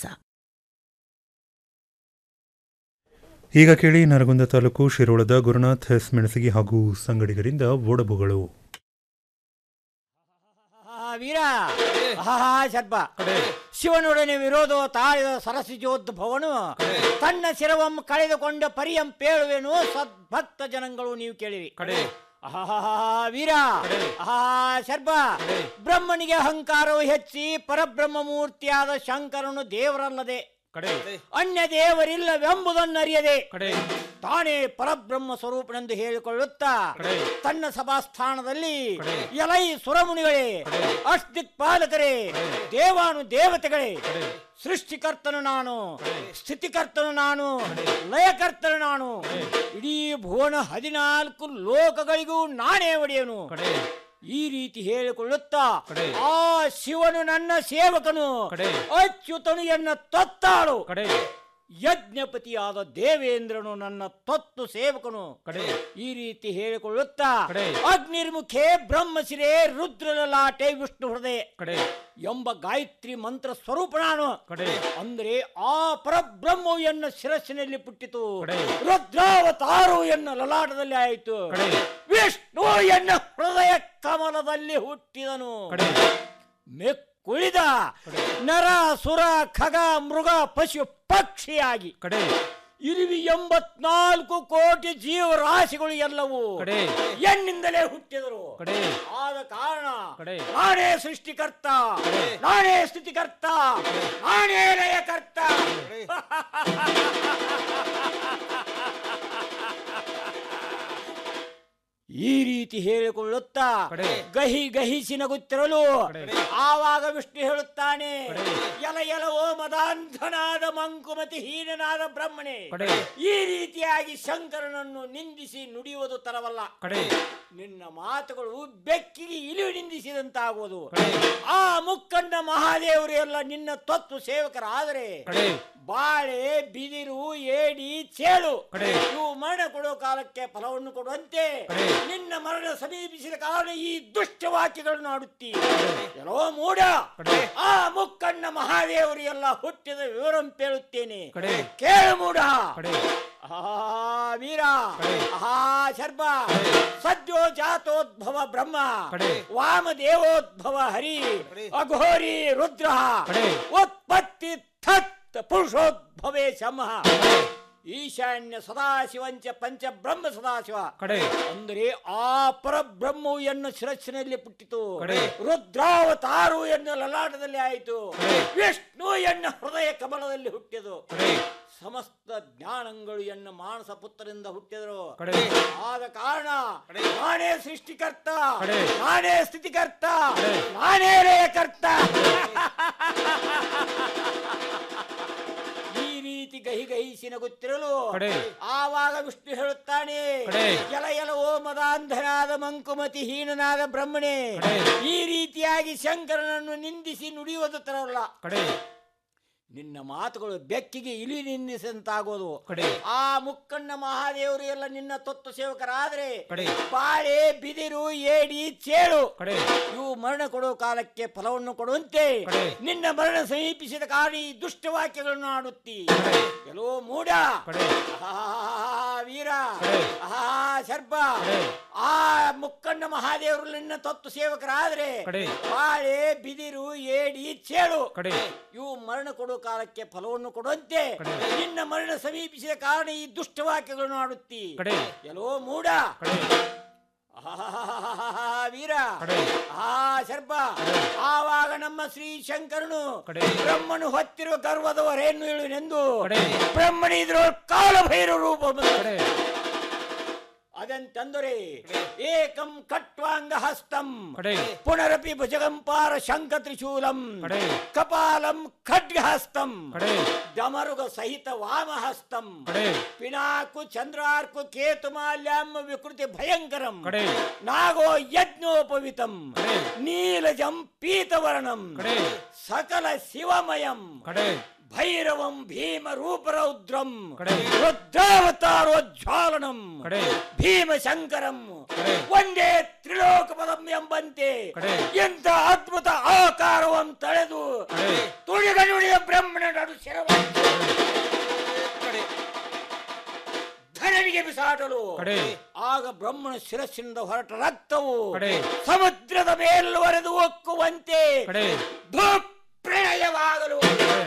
S8: ಈಗ ಕೇಳಿ ನರಗುಂದ ತಾಲೂಕು ಶಿರೋಳದ ಗುರುನಾಥ್ ಎಸ್ ಮೆಣಸಿಗೆ ಹಾಗೂ ಸಂಗಡಿಗರಿಂದ ಓಡಬುಗಳು
S6: ವೀರ ಆಹಾ ಶರ್ಪ ಶಿವನೊಡನೆ ವಿರೋಧ ತಾಳಿದ ಸರಸಿಜೋದ್ಭವನು ತನ್ನ ಶಿರವಂ ಕಳೆದುಕೊಂಡ ಪರಿಯಂ ಪೇಳುವೆನು ಸದ್ಭಕ್ತ ಜನಗಳು ನೀವು ಕೇಳಿರಿ ಆಹಾ ವೀರ ಆಹಾ ಶರ್ಪ ಬ್ರಹ್ಮನಿಗೆ ಅಹಂಕಾರವು ಹೆಚ್ಚಿ ಪರಬ್ರಹ್ಮ ಮೂರ್ತಿಯಾದ ಶಂಕರನು ದೇವರಲ್ಲದೆ ಅನ್ಯ ದೇವರಿಲ್ಲವೆಂಬುದನ್ನರಿಯದೆ ತಾನೇ ಪರಬ್ರಹ್ಮ ಸ್ವರೂಪನೆಂದು ಹೇಳಿಕೊಳ್ಳುತ್ತಾ ತನ್ನ ಸಭಾಸ್ಥಾನದಲ್ಲಿ ಎಲೈ ಸುರಮುನಿಗಳೇ ಅಷ್ಟಿಕ್ಪಾಲಕರೇ ದೇವಾನು ದೇವತೆಗಳೇ ಸೃಷ್ಟಿಕರ್ತನು ನಾನು ಸ್ಥಿತಿಕರ್ತನು ನಾನು ಲಯಕರ್ತನು ನಾನು ಇಡೀ ಭುವನ ಹದಿನಾಲ್ಕು ಲೋಕಗಳಿಗೂ ನಾನೇ ಒಡೆಯನು ಈ ರೀತಿ ಹೇಳಿಕೊಳ್ಳುತ್ತಾ ಆ ಶಿವನು ನನ್ನ ಸೇವಕನು ಅಚ್ಯುತನು ಎನ್ನ ತತ್ತಾಳು ಯಜ್ಞಪತಿಯಾದ ದೇವೇಂದ್ರನು ನನ್ನ ತತ್ತು ಸೇವಕನು ಈ ರೀತಿ ಹೇಳಿಕೊಳ್ಳುತ್ತಾ ಅಗ್ನಿರ್ಮುಖೆ ಬ್ರಹ್ಮಶಿರೆ ರುದ್ರಲಾಟೆ ವಿಷ್ಣು ಹೃದಯ ಎಂಬ ಗಾಯತ್ರಿ ಮಂತ್ರ ಸ್ವರೂಪ ನಾನು ಅಂದ್ರೆ ಆ ಪರಬ್ರಹ್ಮವು ಎನ್ನ ಶಿರಸ್ಸಿನಲ್ಲಿ ಪುಟ್ಟಿತು ರುದ್ರಾವತಾರು ಎನ್ನ ಲಲಾಟದಲ್ಲಿ ಆಯಿತು ವಿಷ್ಣು ಎನ್ನ ಹೃದಯ ಕಮಲದಲ್ಲಿ ಹುಟ್ಟಿದನು ಮೆಕ್ಕು ಕುಳಿದ ನರ ಸುರ ಖಗ ಮೃಗ ಪಶು ಪಕ್ಷಿಯಾಗಿ
S7: ಕಡೆ
S6: ಇರುವಿ ಎಂಬತ್ನಾಲ್ಕು ಕೋಟಿ ಜೀವರಾಶಿಗಳು ಎಲ್ಲವೂ
S7: ಕಡೆ
S6: ಎನ್ನಿಂದಲೇ ಹುಟ್ಟಿದರು
S7: ಕಡೆ
S6: ಆದ ಕಾರಣ
S7: ಕಡೆ
S6: ನಾನೇ ಸೃಷ್ಟಿಕರ್ತ ನಾನೇ ಸ್ಥಿತಿಕರ್ತ ನಾನೇ ಲಯಕರ್ತ ಈ ರೀತಿ ಹೇಳಿಕೊಳ್ಳುತ್ತಾ ಗಹಿ ಗಹಿಸಿ ನಗುತ್ತಿರಲು ಆವಾಗ ವಿಷ್ಣು ಹೇಳುತ್ತಾನೆ ಎಲ ಎಲವೋ ಮದಾಂಧನಾದ ಮಂಕುಮತಿ ಹೀನನಾದ ಬ್ರಹ್ಮಣೆ
S7: ಕಡೆ.
S6: ಈ ರೀತಿಯಾಗಿ ಶಂಕರನನ್ನು ನಿಂದಿಸಿ ನುಡಿಯುವುದು ತರವಲ್ಲ
S7: ಕಡೆ
S6: ನಿನ್ನ ಮಾತುಗಳು ಬೆಕ್ಕಿಗೆ ಇಳಿವು ನಿಂದಿಸಿದಂತಾಗುವುದು ಆ ಮುಕ್ಕಣ್ಣ ಮಹಾದೇವರು ಎಲ್ಲ ನಿನ್ನ ತತ್ವ ಸೇವಕರಾದರೆ
S7: ಕಡೆ
S6: ಬಾಳೆ ಬಿದಿರು ಏಡಿ ಚೇಳು
S7: ಕಡೆ.
S6: ಇವು ಮರಣ ಕೊಡುವ ಕಾಲಕ್ಕೆ ಫಲವನ್ನು ಕೊಡುವಂತೆ ನಿನ್ನ ಮರಣ ಸಮೀಪಿಸಿದ ಕಾರಣ ಈ ದುಷ್ಟ ವಾಕ್ಯಗಳನ್ನು ಆಡುತ್ತಿ ಎಲ್ಲೋ ಮೂಡ ಆ ಮುಕ್ಕಣ್ಣ ಮಹಾದೇವರು ಎಲ್ಲ ಹುಟ್ಟಿದ ವಿವರಂ ಪೇಳುತ್ತೇನೆ
S7: ಕಡೆ.
S6: ಕೇಳು ಮೂಡ
S7: ಕಡೆ
S6: ಆಹಾ ವೀರ ಆಹಾ ಶರ್ಮ ಸದ್ಯೋ ಜಾತೋದ್ಭವ ಬ್ರಹ್ಮ
S7: ಕಡೆ.
S6: ವಾಮದೇವೋದ್ಭವ ಹರಿ ಅಘೋರಿ ರುದ್ರ
S7: ಕಡೆ.
S6: ಉತ್ಪತ್ತಿ ಥತ್ ಪುರುಷೋದ್ಭವೇ ಶಮಃ ಈಶಾನ್ಯ ಸದಾಶಿವಂಚ ಪಂಚ ಬ್ರಹ್ಮ ಸದಾಶಿವ
S7: ಕಡೆ
S6: ಅಂದರೆ ಆ ಪರಬ್ರಹ್ಮವು ಎನ್ನು ಶಿರಸ್ಸಿನಲ್ಲಿ ಪುಟ್ಟಿತು
S7: ಕಡೆ.
S6: ರುದ್ರಾವತಾರು ಎನ್ನು ಲಲಾಟದಲ್ಲಿ ಆಯಿತು ವಿಷ್ಣು ಎನ್ನ ಹೃದಯ ಕಮಲದಲ್ಲಿ ಹುಟ್ಟಿದು
S7: ಕಡೆ
S6: ಸಮಸ್ತ ಜ್ಞಾನಗಳು ಎನ್ನ ಮಾನಸ ಪುತ್ರರಿಂದ ಹುಟ್ಟಿದರು
S7: ಕಡೆ.
S6: ಆದ ಕಾರಣ ನಾನೇ ಸೃಷ್ಟಿಕರ್ತ
S7: ಕಡೆ.
S6: ನಾನೇ ಸ್ಥಿತಿಕರ್ತ ನಾನೇ ಲಯಕರ್ತ ಈ ರೀತಿ ಗಹಿ ಗಹಿಸಿ ನಗುತ್ತಿರಲು
S7: ಕಡೆ.
S6: ಆವಾಗ ವಿಷ್ಣು ಹೇಳುತ್ತಾನೆ
S7: ಕಡೆ.
S6: ಎಲ ಎಲವೋ ಮದಾಂಧನಾದ ಮಂಕುಮತಿ ಹೀನನಾದ ಬ್ರಹ್ಮಣೆ ಈ ರೀತಿಯಾಗಿ ಶಂಕರನನ್ನು ನಿಂದಿಸಿ ನುಡಿಯುವುದು ತರಲ್ಲ
S7: ಕಡೆ
S6: ನಿನ್ನ ಮಾತುಗಳು ಬೆಕ್ಕಿಗೆ ಇಲಿ ನಿಂದಿಸಂತಾಗೋದು
S7: ಕಡೆ.
S6: ಆ ಮುಕ್ಕಣ್ಣ ಮಹಾದೇವರು ಎಲ್ಲ ನಿನ್ನ ತತ್ವ ಸೇವಕರಾದ್ರೆ
S7: ಕಡೆ.
S6: ಬಾಳೆ ಬಿದಿರು ಏಡಿ ಚೇಳು
S7: ಕಡೆ
S6: ಇವು ಮರಣ ಕೊಡುವ ಕಾಲಕ್ಕೆ ಫಲವನ್ನು ಕೊಡುವಂತೆ
S7: ಕಡೆ.
S6: ನಿನ್ನ ಮರಣ ಸಮೀಪಿಸಿದ ಕಾರಣ ಈ ದುಷ್ಟ ವಾಕ್ಯಗಳನ್ನು ಆಡುತ್ತಿ ಕೆಲವು ಮೂಡ
S7: ಕಡೆ
S6: ಆಹಾ ವೀರ
S7: ಕಡೆ.
S6: ಆಹಾ ಶರ್ಪ
S7: ಕಡೆ.
S6: ಆ ಮುಕ್ಕಣ್ಣ ಮಹಾದೇವರು ನಿನ್ನ ತತ್ವ ಸೇವಕರಾದ್ರೆ
S7: ಕಡೆ.
S6: ಬಾಳೆ ಬಿದಿರು ಏಡಿ ಚೇಳು
S7: ಕಡೆ
S6: ಇವು ಮರಣ ಕೊಡುವ ಕಾಲಕ್ಕೆ ಫಲವನ್ನು ಕೊಡುವಂತೆ
S7: ಕಡೆ.
S6: ನಿನ್ನ ಮರಣ ಸಮೀಪಿಸಿದ ಕಾರಣ ಈ ದುಷ್ಟ ವಾಕ್ಯಗಳನ್ನು ಆಡುತ್ತಿ
S7: ಕಡೆ
S6: ಎಲ್ಲೋ ಮೂಡ
S7: ಕಡೆ
S6: ಆಹಾಹಾಹಾಹಾ, ವೀರ
S7: ಕಡೆ.
S6: ಆ ಸರ್ಪ ಆವಾಗ ನಮ್ಮ ಶ್ರೀ ಶಂಕರನು
S7: ಕಡೆ.
S6: ಬ್ರಹ್ಮನು ಹೊತ್ತಿರುವ ಗರ್ವದವರೇನು ಹೇಳುವೆನೆಂದು
S7: ಕಡೆ.
S6: ಬ್ರಹ್ಮಣಿದ್ರು ಕಾಲಭೈರ ರೂಪ ಬಂತು.
S7: ಕಡೆ
S6: ಅದಂತಂದರೆ ಏಕಂ ಕಟ್ವಾಂಗ ಹಸ್ತಂ
S7: ಕಡೆ.
S6: ಪುನರಪಿ ಭುಜಗಂಪಾರ ಶಂಕ ತ್ರಿಶೂಲಂ
S7: ಕಡೆ.
S6: ಕಪಾಲಂ ಖಡ್ಗ ಹಸ್ತಂ
S7: ಕಡೆ
S6: ಡಮರುಗ ಸಹಿತ ವಾಮ ಹಸ್ತಂ
S7: ಕಡೆ
S6: ಪಿನಾಕು ಚಂದ್ರಾರ್ಕು ಕೇತುಮಾಲ್ಯಂ ವಿಕೃತಿ ಭಯಂಕರಂ
S7: ಕಡೆ
S6: ನಾಗೋ ಯಜ್ಞೋಪವಿತಂ
S7: ಕಡೆ.
S6: ನೀಲಜಂ ಪೀತವರ್ಣಂ
S7: ಕಡೆ.
S6: ಸಕಲ ಶಿವಮಯಂ
S7: ಕಡೆ
S6: ಭೈರವಂ ಭೀಮ ರೂಪರೌದ್ರಂ
S7: ಕಡೆ.
S6: ರುದ್ರಾವತಾರೋಜ್ವಾಲನಂ
S7: ಕಡೆ.
S6: ಭೀಮಶಂಕರಂ
S7: ಕಡೆ.
S6: ಒಂದೇ ತ್ರಿಲೋಕಪದಂ ಎಂಬಂತೆ
S7: ಕಡೆ.
S6: ಎಂತ ಅದ್ಭುತ ಆಕಾರವನ್ನು ತಳೆದು
S7: ಕಡೆ.
S6: ತುಳಿದ ನುಡಿಯ ಬ್ರಹ್ಮಣ ನಡು ಶಿರವ ಧರಣಿಗೆ ಬಿಸಾಡಲು
S7: ಕಡೆ.
S6: ಆಗ ಬ್ರಹ್ಮಣ ಶಿರಸ್ಸಿನಿಂದ ಹೊರಟ ರಕ್ತವು
S7: ಕಡೆ.
S6: ಸಮುದ್ರದ ಮೇಲ್ವರೆದು ಒಕ್ಕುವಂತೆ
S7: ಕಡೆ
S6: ಭೂಪ್ರಳಯವಾಗಲು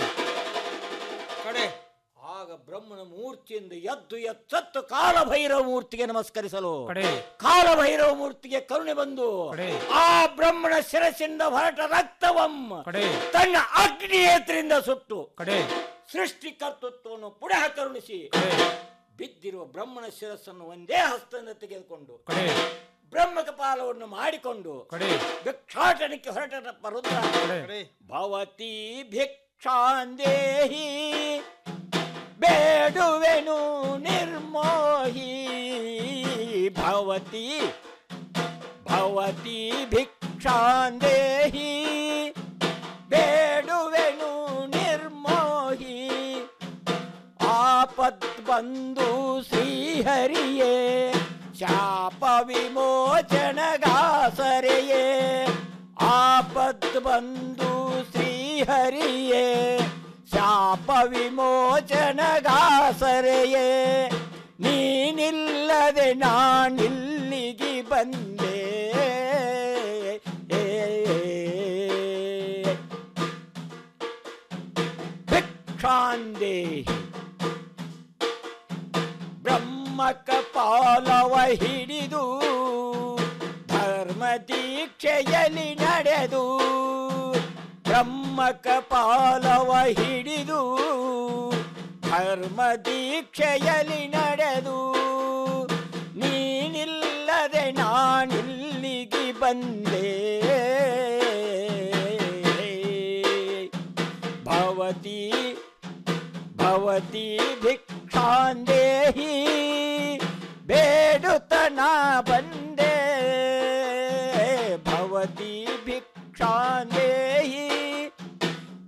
S7: ಕಡೆ
S6: ಆಗ ಬ್ರಹ್ಮನ ಮೂರ್ತಿಯಿಂದ ಎದ್ದು ಎಚ್ಚತ್ತು ಕಾಲಭೈರವ ಮೂರ್ತಿಗೆ ನಮಸ್ಕರಿಸಲು
S7: ಕಡೆ
S6: ಕಾಲಭೈರವ ಮೂರ್ತಿಗೆ ಕರುಣೆ ಬಂದು
S7: ಕಡೆ.
S6: ಆ ಬ್ರಹ್ಮಣ ಶಿರಸ್ಸಿಂದ ಹೊರಟ ರಕ್ತವಂ
S7: ಕಡೆ
S6: ತನ್ನ ಅಗ್ನಿಯೇತ್ರಿಂದ ಸುಟ್ಟು
S7: ಕಡೆ
S6: ಸೃಷ್ಟಿಕರ್ತೃತ್ವವನ್ನು ಪುನಃ ಕರುಣಿಸಿ
S7: ಕಡೆ
S6: ಬಿದ್ದಿರುವ ಬ್ರಹ್ಮಣ ಶಿರಸ್ಸನ್ನು ಒಂದೇ ಹಸ್ತದಿಂದ ತೆಗೆದುಕೊಂಡು
S7: ಕಡೆ
S6: ಬ್ರಹ್ಮ ಕಪಾಲವನ್ನು ಮಾಡಿಕೊಂಡು
S7: ಕಡೆ
S6: ಭಿಕ್ಷಾಟನಕ್ಕೆ ಹೊರಟ ರುದ್ರ
S7: ಕಡೆ
S6: ಭವತಿ ಭಿಕ್ಷಾಂದೇಹಿ ಬೇಡುವೆನು ನಿರ್ಮೋಹಿ ಭವತಿ ಭವತಿ ಭಿಕ್ಷಾಂದೇಹಿ ಬೇಡುವೆನು ನಿರ್ಮೋಹಿ ಆಪತ್ ಬಂದು ಶ್ರೀಹರಿಯೇ ಶಾಪ ವಿಮೋಚನಗಾಸರೆಯೇ ಆಪತ್ ಬಂದು ಶ್ರೀಹರಿಯೇ ಶಾಪ ವಿಮೋಚನಗಾಸರೆಯೇ ನೀನಿಲ್ಲದೆ ನಾನಿಲ್ಲಿಗೆ ಬಂದೆ ಭಿಕ್ಷಾಂದೇಹಿ ಬ್ರಹ್ಮಕ ಪಾಲವ ಹಿಡಿದು ಧರ್ಮ ದೀಕ್ಷೆಯಲ್ಲಿ ನಡೆದು ಬ್ರಹ್ಮಕ ಪಾಲವ ಹಿಡಿದು ಧರ್ಮ ದೀಕ್ಷೆಯಲ್ಲಿ ನಡೆದು ನೀನಿಲ್ಲದೆ ನಾನಿಲ್ಲಿಗೆ ಬಂದೆ ಭವತಿ ಭವತಿ ಭಿಕ್ಷಾಂದೇಹಿ ಬೇಡುತ್ತನ ಬಂದೆ